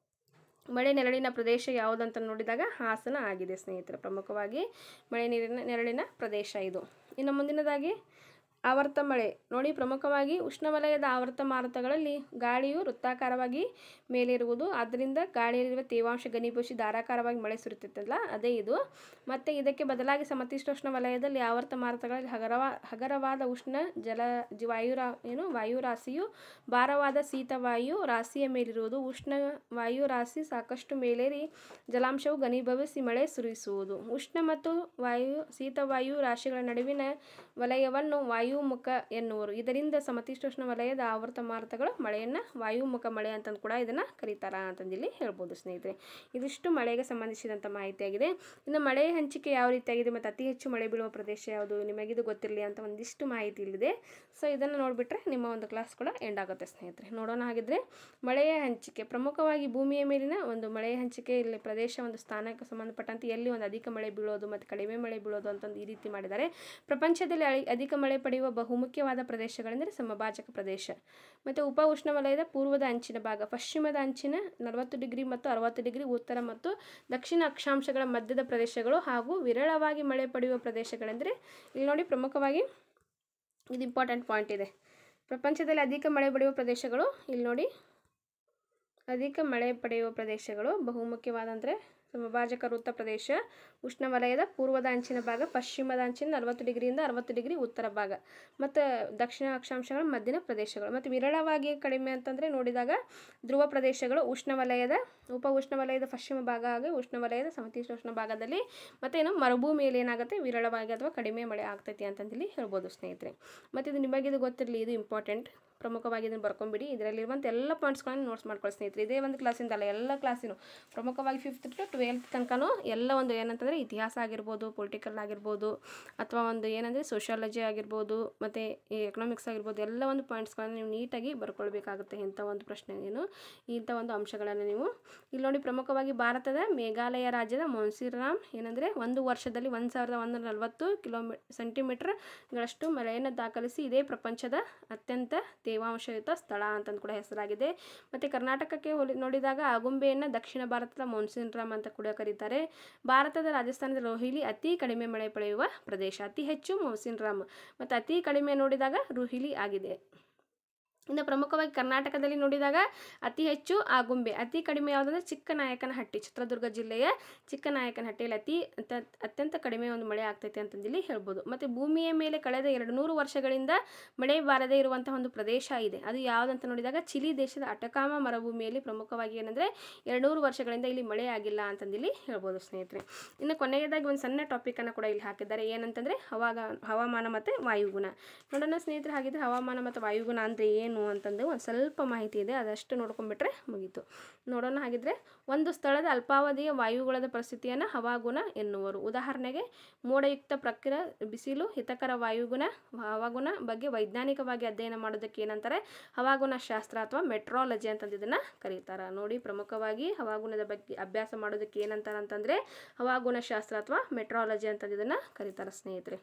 ಮಳೆ ನೆರಳಿನ ಪ್ರದೇಶ ಯಾವುದಂತ ನೋಡಿದಾಗ ಹಾಸನ ಆಗಿದೆ ಸ್ನೇಹಿತರೆ ಪ್ರಮುಖವಾಗಿ ಮಳೆ ನೀರಿನ ನೆರಳಿನ ಪ್ರದೇಶ ಇದು ಇನ್ನು ಮುಂದಿನದಾಗಿ ಆವರ್ತ ಮಳೆ ನೋಡಿ ಪ್ರಮುಖವಾಗಿ ಉಷ್ಣವಲಯದ ಆವರ್ತ ಮಾರುತಗಳಲ್ಲಿ ಗಾಳಿಯು ವೃತ್ತಾಕಾರವಾಗಿ ಮೇಲಿರುವುದು ಆದ್ದರಿಂದ ಗಾಳಿಯಲ್ಲಿರುವ ತೇವಾಂಶ ಘನೀಭೂಸಿ ಧಾರಾಕಾರವಾಗಿ ಮಳೆ ಸುರಿಯುತ್ತಿತ್ತಲ್ಲ ಅದೇ ಇದು ಮತ್ತು ಇದಕ್ಕೆ ಬದಲಾಗಿ ಸಮಶೀತೋಷ್ಣ ವಲಯದಲ್ಲಿ ಆವರ್ತ ಮಾರುತಗಳಲ್ಲಿ ಹಗರವಾ ಹಗರವಾದ ಉಷ್ಣ ಜಲ ಜಿ- ವಾಯುರಾ ಏನು ವಾಯುರಾಶಿಯು ಭಾರವಾದ ಶೀತವಾಯು ರಾಶಿಯ ಮೇಲಿರುವುದು ಉಷ್ಣ ವಾಯು ರಾಶಿ ಸಾಕಷ್ಟು ಮೇಲೇರಿ ಜಲಾಂಶವು ಘನೀಭವಿಸಿ ಮಳೆ ಸುರಿಸುವುದು ಉಷ್ಣ ಮತ್ತು ವಾಯು ಶೀತವಾಯು ರಾಶಿಗಳ ನಡುವಿನ ವಲಯವನ್ನು ವಾಯು ವಾಯುಮುಖ ಎನ್ನುವರು ಇದರಿಂದ ಸಮಶೀತೋಷ್ಣ ವಲಯದ ಆವರ್ತ ಮಾರುತಗಳು ಮಳೆಯನ್ನು ವಾಯುಮುಖ ಮಳೆ ಅಂತಂದು ಕೂಡ ಇದನ್ನು ಕರೀತಾರ ಅಂತಂದಿಲ್ಲಿ ಹೇಳ್ಬೋದು ಸ್ನೇಹಿತರೆ ಇದಿಷ್ಟು ಮಳೆಗೆ ಸಂಬಂಧಿಸಿದಂಥ ಮಾಹಿತಿಯಾಗಿದೆ ಇನ್ನು ಮಳೆ ಹಂಚಿಕೆ ಯಾವ ರೀತಿಯಾಗಿದೆ ಮತ್ತು ಅತಿ ಹೆಚ್ಚು ಮಳೆ ಬೀಳುವ ಪ್ರದೇಶ ಯಾವುದು ನಿಮಗಿದು ಗೊತ್ತಿರಲಿ ಅಂತ ಒಂದಿಷ್ಟು ಮಾಹಿತಿ ಇಲ್ಲಿದೆ ಸೊ ಇದನ್ನು ನೋಡಿಬಿಟ್ರೆ ನಿಮ್ಮ ಒಂದು ಕ್ಲಾಸ್ ಕೂಡ ಎಂಡ್ ಆಗುತ್ತೆ ಸ್ನೇಹಿತರೆ ನೋಡೋಣ ಹಾಗಿದ್ರೆ ಮಳೆಯ ಹಂಚಿಕೆ ಪ್ರಮುಖವಾಗಿ ಭೂಮಿಯ ಮೇಲಿನ ಒಂದು ಮಳೆಯ ಹಂಚಿಕೆ ಇಲ್ಲಿ ಪ್ರದೇಶ ಒಂದು ಸ್ಥಾನಕ್ಕೆ ಸಂಬಂಧಪಟ್ಟಂತೆ ಎಲ್ಲಿ ಒಂದು ಅಧಿಕ ಮಳೆ ಬೀಳೋದು ಮತ್ತು ಕಡಿಮೆ ಮಳೆ ಬೀಳೋದು ಅಂತಂದು ಈ ರೀತಿ ಮಾಡಿದ್ದಾರೆ ಪ್ರಪಂಚದಲ್ಲಿ ಅಳಿ- ಅಧಿಕ ಮಳೆ ಪಡೆಯುವ ಬಹುಮುಖ್ಯವಾದ ಪ್ರದೇಶಗಳೆಂದರೆ ಸಮಭಾಜಕ ಪ್ರದೇಶ ಮತ್ತು ಉಪ ಉಷ್ಣವಲಯದ ಪೂರ್ವದ ಅಂಚಿನ ಭಾಗ ಪಶ್ಚಿಮದ ಅಂಚಿನ ನಲವತ್ತು ಡಿಗ್ರಿ ಮತ್ತು ಅರವತ್ತು ಡಿಗ್ರಿ ಉತ್ತರ ಮತ್ತು ದಕ್ಷಿಣ ಅಕ್ಷಾಂಶಗಳ ಮಧ್ಯದ ಪ್ರದೇಶಗಳು ಹಾಗೂ ವಿರಳವಾಗಿ ಮಳೆ ಪಡೆಯುವ ಪ್ರದೇಶಗಳೆಂದರೆ ಇಲ್ಲಿ ನೋಡಿ ಪ್ರಮುಖವಾಗಿ ಇದು ಇಂಪಾರ್ಟೆಂಟ್ ಪಾಯಿಂಟ್ ಇದೆ ಪ್ರಪಂಚದಲ್ಲಿ ಅಧಿಕ ಮಳೆ ಪಡೆಯುವ ಪ್ರದೇಶಗಳು ಇಲ್ಲಿ ನೋಡಿ ಅಧಿಕ ಮಳೆ ಪಡೆಯುವ ಪ್ರದೇಶಗಳು ಬಹುಮುಖ್ಯವಾದಂದರೆ ಸಮಭಾಜಕ ವೃತ್ತ ಪ್ರದೇಶ ಉಷ್ಣವಲಯದ ಪೂರ್ವದ ಅಂಚಿನ ಭಾಗ ಪಶ್ಚಿಮದ ಅಂಚಿನ ನಲವತ್ತು ಡಿಗ್ರಿಯಿಂದ ಅರವತ್ತು ಡಿಗ್ರಿ ಉತ್ತರ ಭಾಗ ಮತ್ತು ದಕ್ಷಿಣ ಅಕ್ಷಾಂಶಗಳ ಮಧ್ಯದ ಪ್ರದೇಶಗಳು ಮತ್ತು ವಿರಳವಾಗಿ ಕಡಿಮೆ ಅಂತಂದರೆ ನೋಡಿದಾಗ ಧ್ರುವ ಪ್ರದೇಶಗಳು ಉಷ್ಣವಲಯದ ಉಪ ಉಷ್ಣವಲಯದ ಪಶ್ಚಿಮ ಭಾಗ ಹಾಗೂ ಉಷ್ಣವಲಯದ ಸಮಶೀತೋಷ್ಣ ಭಾಗದಲ್ಲಿ ಮತ್ತೇನು ಮರುಭೂಮಿಯಲ್ಲಿ ಏನಾಗುತ್ತೆ ವಿರಳವಾಗಿ ಅಥವಾ ಕಡಿಮೆ ಮಳೆ ಆಗ್ತೈತಿ ಅಂತಂದೇಳಿ ಹೇಳ್ಬೋದು ಸ್ನೇಹಿತರೆ ಮತ್ತು ಇದು ನಿಮಗೆ ಇದು ಗೊತ್ತಿರಲಿ ಇದು ಇಂಪಾರ್ಟೆಂಟ್ ಪ್ರಮುಖವಾಗಿ ಇದನ್ನು ಬರ್ಕೊಂಬಿಡಿ ಇದರಲ್ಲಿರುವಂಥ ಎಲ್ಲ ಪಾಯಿಂಟ್ಸ್ಗಳನ್ನು ನೋಟ್ಸ್ ಮಾಡ್ಕೊಳ್ಳಿ ಸ್ನೇಹಿತರೆ ಇದೇ ಒಂದು ಕ್ಲಾಸಿಂದ ಅಲ್ಲ ಎಲ್ಲ ಕ್ಲಾಸಿನು ಪ್ರಮುಖವಾಗಿ ಫಿಫ್ತ್ ಟು ಟ್ವೆಲ್ತ್ ತನಕನೂ ಎಲ್ಲ ಒಂದು ಏನಂತಂದರೆ ಇತಿಹಾಸ ಆಗಿರ್ಬೋದು ಪೊಲಿಟಿಕಲ್ ಆಗಿರ್ಬೋದು ಅಥವಾ ಒಂದು ಏನಂದರೆ ಸೋಷಿಯಾಲಜಿ ಆಗಿರ್ಬೋದು ಮತ್ತು ಈ ಎಕನಾಮಿಕ್ಸ್ ಆಗಿರ್ಬೋದು ಎಲ್ಲ ಒಂದು ಪಾಯಿಂಟ್ಸ್ಗಳನ್ನು ನೀವು ನೀಟಾಗಿ ಬರ್ಕೊಳ್ಬೇಕಾಗುತ್ತೆ ಇಂಥ ಒಂದು ಪ್ರಶ್ನೆ ಏನು ಇಂಥ ಒಂದು ಅಂಶಗಳನ್ನು ನೀವು ಇಲ್ಲಿ ನೋಡಿ ಪ್ರಮುಖವಾಗಿ ಭಾರತದ ಮೇಘಾಲಯ ರಾಜ್ಯದ ಮೊನ್ಸಿರಾಮ್ ಏನಂದರೆ ಒಂದು ವರ್ಷದಲ್ಲಿ ಒಂದು ಸಾವಿರದ ಒಂದು ನಲವತ್ತು ಕಿಲೋಮೀ ಸೆಂಟಿಮೀಟರ್ಗಳಷ್ಟು ಮಳೆಯನ್ನು ದಾಖಲಿಸಿ ಇದೇ ಪ್ರಪಂಚದ ಅತ್ಯಂತ ತೇವಾಂಶಯುತ ಸ್ಥಳ ಅಂತಂದು ಕೂಡ ಹೆಸರಾಗಿದೆ ಮತ್ತು ಕರ್ನಾಟಕಕ್ಕೆ ಹೋಲಿ ನೋಡಿದಾಗ ಆಗುಂಬೆಯನ್ನು ದಕ್ಷಿಣ ಭಾರತದ ಮಾನ್ಸೂನ್ ರಾಮ್ ಅಂತ ಕೂಡ ಕರೀತಾರೆ ಭಾರತದ ರಾಜಸ್ಥಾನದ ರೋಹಿಲಿ ಅತಿ ಕಡಿಮೆ ಮಳೆ ಪಡೆಯುವ ಪ್ರದೇಶ ಅತಿ ಹೆಚ್ಚು ಮೌಸಿನ್ ರಾಮ್ ಮತ್ತು ಅತಿ ಕಡಿಮೆ ನೋಡಿದಾಗ ರುಹಿಲಿ ಆಗಿದೆ ಇನ್ನು ಪ್ರಮುಖವಾಗಿ ಕರ್ನಾಟಕದಲ್ಲಿ ನೋಡಿದಾಗ ಅತಿ ಹೆಚ್ಚು ಆಗುಂಬೆ ಅತಿ ಕಡಿಮೆ ಯಾವುದಂದ್ರೆ ಚಿಕ್ಕನಾಯಕನಹಟ್ಟಿ ಚಿತ್ರದುರ್ಗ ಜಿಲ್ಲೆಯ ಚಿಕ್ಕನಾಯಕನಹಟ್ಟಿಯಲ್ಲಿ ಅತಿ ಅತ್ಯ- ಅತ್ಯಂತ ಕಡಿಮೆ ಒಂದು ಮಳೆ ಆಗ್ತೈತೆ ಅಂತಂದೇಳಿ ಹೇಳ್ಬೋದು ಮತ್ತು ಭೂಮಿಯ ಮೇಲೆ ಕಳೆದ ಎರಡು ನೂರು ವರ್ಷಗಳಿಂದ ಮಳೆ ಬಾರದೇ ಇರುವಂತಹ ಒಂದು ಪ್ರದೇಶ ಇದೆ ಅದು ಯಾವುದಂತ ನೋಡಿದಾಗ ಚಿಲಿ ದೇಶದ ಅಟಕಾಮ ಮರುಭೂಮಿಯಲ್ಲಿ ಪ್ರಮುಖವಾಗಿ ಏನಂದರೆ ಎರಡುನೂರು ವರ್ಷಗಳಿಂದ ಇಲ್ಲಿ ಮಳೆ ಆಗಿಲ್ಲ ಅಂತಂದೇಳಿ ಹೇಳ್ಬೋದು ಸ್ನೇಹಿತರೆ ಇನ್ನು ಕೊನೆಯದಾಗಿ ಒಂದು ಸಣ್ಣ ಟಾಪಿಕನ್ನು ಕೂಡ ಇಲ್ಲಿ ಹಾಕಿದ್ದಾರೆ ಏನಂತಂದರೆ ಹವಾಗ ಹವಾಮಾನ ಮತ್ತು ವಾಯುಗುಣ ನೋಡೋಣ ಸ್ನೇಹಿತರೆ ಹಾಗಿದ್ರೆ ಹವಾಮಾನ ಮತ್ತು ವಾಯುಗುಣ ಅಂದರೆ ಏನು ಅಂತಂದು ಒಂದು ಸ್ವಲ್ಪ ಮಾಹಿತಿ ಇದೆ ಅದಷ್ಟು ನೋಡ್ಕೊಂಡ್ಬಿಟ್ರೆ ಮುಗೀತು ನೋಡೋಣ ಹಾಗಿದ್ರೆ ಒಂದು ಸ್ಥಳದ ಅಲ್ಪಾವಧಿಯ ವಾಯುಗುಣದ ಪರಿಸ್ಥಿತಿಯನ್ನು ಹವಾಗುಣ ಎನ್ನುವರು ಉದಾಹರಣೆಗೆ ಮೋಡಯುಕ್ತ ಪ್ರಕೃತ ಬಿಸಿಲು ಹಿತಕರ ವಾಯುಗುಣ ಹವಾಗುಣ ಬಗ್ಗೆ ವೈಜ್ಞಾನಿಕವಾಗಿ ಅಧ್ಯಯನ ಮಾಡೋದಕ್ಕೆ ಏನಂತಾರೆ ಹವಾಗುಣ ಶಾಸ್ತ್ರ ಅಥವಾ ಮೆಟ್ರಾಲಜಿ ಅಂತಂದು ಇದನ್ನು ಕರೀತಾರೆ ನೋಡಿ ಪ್ರಮುಖವಾಗಿ ಹವಾಗುಣದ ಬಗ್ಗೆ ಅಭ್ಯಾಸ ಮಾಡೋದಕ್ಕೆ ಏನಂತಾರೆ ಅಂತಂದರೆ ಹವಾಗುಣ ಶಾಸ್ತ್ರ ಅಥವಾ ಮೆಟ್ರಾಲಜಿ ಅಂತಂದು ಇದನ್ನು ಕರೀತಾರೆ ಸ್ನೇಹಿತರೆ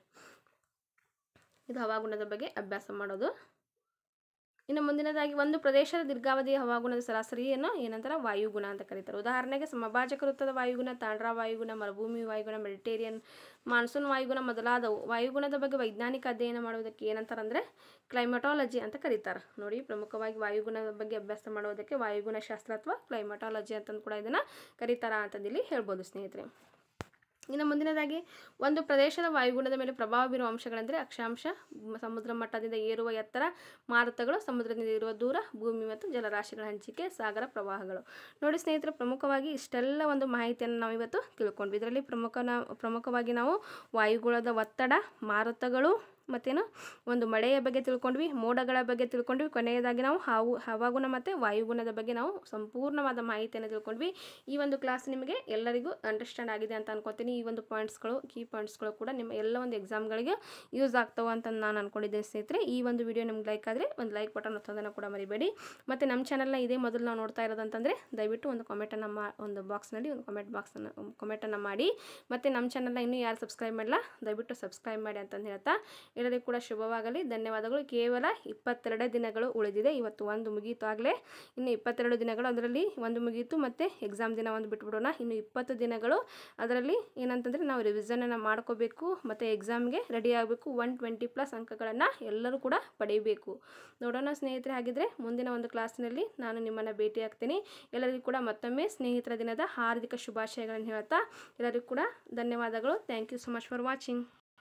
ಇದು ಹವಾಗುಣದ ಬಗ್ಗೆ ಅಭ್ಯಾಸ ಮಾಡೋದು ಇನ್ನು ಮುಂದಿನದಾಗಿ ಒಂದು ಪ್ರದೇಶದ ದೀರ್ಘಾವಧಿಯ ಹವಾಗುಣದ ಸರಾಸರಿಯನ್ನು ಏನಂತಾರೆ ವಾಯುಗುಣ ಅಂತ ಕರೀತಾರೆ ಉದಾಹರಣೆಗೆ ಸಮಭಾಜಕ ವೃತ್ತದ ವಾಯುಗುಣ ತಾಂಡ್ರಾ ವಾಯುಗುಣ ಮರುಭೂಮಿ ವಾಯುಗುಣ ಮೆಡಿಟೇರಿಯನ್ ಮಾನ್ಸೂನ್ ವಾಯುಗುಣ ಮೊದಲಾದವು ವಾಯುಗುಣದ ಬಗ್ಗೆ ವೈಜ್ಞಾನಿಕ ಅಧ್ಯಯನ ಮಾಡುವುದಕ್ಕೆ ಏನಂತಾರೆ ಅಂದರೆ ಕ್ಲೈಮಟಾಲಜಿ ಅಂತ ಕರೀತಾರೆ ನೋಡಿ ಪ್ರಮುಖವಾಗಿ ವಾಯುಗುಣದ ಬಗ್ಗೆ ಅಭ್ಯಾಸ ಮಾಡೋದಕ್ಕೆ ವಾಯುಗುಣ ಶಾಸ್ತ್ರ ಅಥವಾ ಕ್ಲೈಮಟಾಲಜಿ ಅಂತಂದು ಕೂಡ ಇದನ್ನು ಕರೀತಾರ ಅಂತಂದಿಲ್ಲಿ ಹೇಳ್ಬೋದು ಸ್ನೇಹಿತರೆ ಇನ್ನು ಮುಂದಿನದಾಗಿ ಒಂದು ಪ್ರದೇಶದ ವಾಯುಗುಣದ ಮೇಲೆ ಪ್ರಭಾವ ಬೀರುವ ಅಂಶಗಳೆಂದರೆ ಅಕ್ಷಾಂಶ ಮ- ಸಮುದ್ರ ಮಟ್ಟದಿಂದ ಏರುವ ಎತ್ತರ ಮಾರುತಗಳು ಸಮುದ್ರದಿಂದ ಇರುವ ದೂರ ಭೂಮಿ ಮತ್ತು ಜಲರಾಶಿಗಳ ಹಂಚಿಕೆ ಸಾಗರ ಪ್ರವಾಹಗಳು ನೋಡಿ ಸ್ನೇಹಿತರೆ ಪ್ರಮುಖವಾಗಿ ಇಷ್ಟೆಲ್ಲ ಒಂದು ಮಾಹಿತಿಯನ್ನು ನಾವು ಇವತ್ತು ತಿಳ್ಕೊಂಡ್ವಿ ಇದರಲ್ಲಿ ಪ್ರಮುಖ ನಾವು ಪ್ರಮುಖವಾಗಿ ನಾವು ವಾಯುಗುಣದ ಒತ್ತಡ ಮಾರುತಗಳು ಮತ್ತೇನು ಒಂದು ಮಳೆಯ ಬಗ್ಗೆ ತಿಳ್ಕೊಂಡ್ವಿ ಮೋಡಗಳ ಬಗ್ಗೆ ತಿಳ್ಕೊಂಡ್ವಿ ಕೊನೆಯದಾಗಿ ನಾವು ಹಾವು ಹವಾಗುಣ ಮತ್ತು ವಾಯುಗುಣದ ಬಗ್ಗೆ ನಾವು ಸಂಪೂರ್ಣವಾದ ಮಾಹಿತಿಯನ್ನು ತಿಳ್ಕೊಂಡ್ವಿ ಈ ಒಂದು ಕ್ಲಾಸ್ ನಿಮಗೆ ಎಲ್ಲರಿಗೂ ಅಂಡರ್ಸ್ಟ್ಯಾಂಡ್ ಆಗಿದೆ ಅಂತ ಅನ್ಕೋತೀನಿ ಈ ಒಂದು ಪಾಯಿಂಟ್ಸ್ಗಳು ಕೀ ಪಾಯಿಂಟ್ಸ್ಗಳು ಕೂಡ ನಿಮ್ಮ ಎಲ್ಲ ಒಂದು ಎಕ್ಸಾಮ್ಗಳಿಗೆ ಯೂಸ್ ಆಗ್ತಾವೆ ಅಂತ ನಾನು ಅನ್ಕೊಂಡಿದ್ದೇನೆ ಸ್ನೇಹಿತರೆ ಈ ಒಂದು ವಿಡಿಯೋ ನಿಮ್ಗೆ ಲೈಕ್ ಆದರೆ ಒಂದು ಲೈಕ್ ಬಟನ್ ಒತ್ತೋದನ್ನು ಕೂಡ ಮರಿಬೇಡಿ ಮತ್ತು ನಮ್ಮ ಚಾನಲ್ನ ಇದೇ ಮೊದಲು ನಾವು ನೋಡ್ತಾ ಇರೋದಂತಂದರೆ ದಯವಿಟ್ಟು ಒಂದು ಕಾಮೆಂಟನ್ನು ಮಾ ಒಂದು ಬಾಕ್ಸ್ನಲ್ಲಿ ಒಂದು ಕಾಮೆಂಟ್ ಬಾಕ್ಸನ್ನು ಕಾಮೆಂಟನ್ನು ಮಾಡಿ ಮತ್ತು ನಮ್ಮ ಚಾನಲ್ನ ಇನ್ನೂ ಯಾರು ಸಬ್ಸ್ಕ್ರೈಬ್ ಮಾಡಿಲ್ಲ ದಯವಿಟ್ಟು ಸಬ್ಸ್ಕ್ರೈಬ್ ಮಾಡಿ ಅಂತಂದು ಹೇಳ್ತಾ ಎಲ್ಲರಿಗೂ ಕೂಡ ಶುಭವಾಗಲಿ ಧನ್ಯವಾದಗಳು ಕೇವಲ ಇಪ್ಪತ್ತೆರಡೇ ದಿನಗಳು ಉಳಿದಿದೆ ಇವತ್ತು ಒಂದು ಮುಗೀತು ಆಗಲೇ ಇನ್ನು ಇಪ್ಪತ್ತೆರಡು ದಿನಗಳು ಅದರಲ್ಲಿ ಒಂದು ಮುಗೀತು ಮತ್ತು ಎಕ್ಸಾಮ್ ದಿನ ಒಂದು ಬಿಟ್ಬಿಡೋಣ ಇನ್ನು ಇಪ್ಪತ್ತು ದಿನಗಳು ಅದರಲ್ಲಿ ಏನಂತಂದರೆ ನಾವು ರಿವಿಸನನ್ನು ಮಾಡ್ಕೋಬೇಕು ಮತ್ತು ಎಕ್ಸಾಮ್ಗೆ ರೆಡಿ ಆಗಬೇಕು ಒನ್ ಟ್ವೆಂಟಿ ಪ್ಲಸ್ ಅಂಕಗಳನ್ನು ಎಲ್ಲರೂ ಕೂಡ ಪಡೆಯಬೇಕು ನೋಡೋಣ ಸ್ನೇಹಿತರೆ ಹಾಗಿದ್ರೆ ಮುಂದಿನ ಒಂದು ಕ್ಲಾಸ್ನಲ್ಲಿ ನಾನು ನಿಮ್ಮನ್ನು ಭೇಟಿ ಆಗ್ತೀನಿ ಎಲ್ಲರಿಗೂ ಕೂಡ ಮತ್ತೊಮ್ಮೆ ಸ್ನೇಹಿತರ ದಿನದ ಹಾರ್ದಿಕ ಶುಭಾಶಯಗಳನ್ನು ಹೇಳ್ತಾ ಎಲ್ಲರಿಗೂ ಕೂಡ ಧನ್ಯವಾದಗಳು thank you so much for watching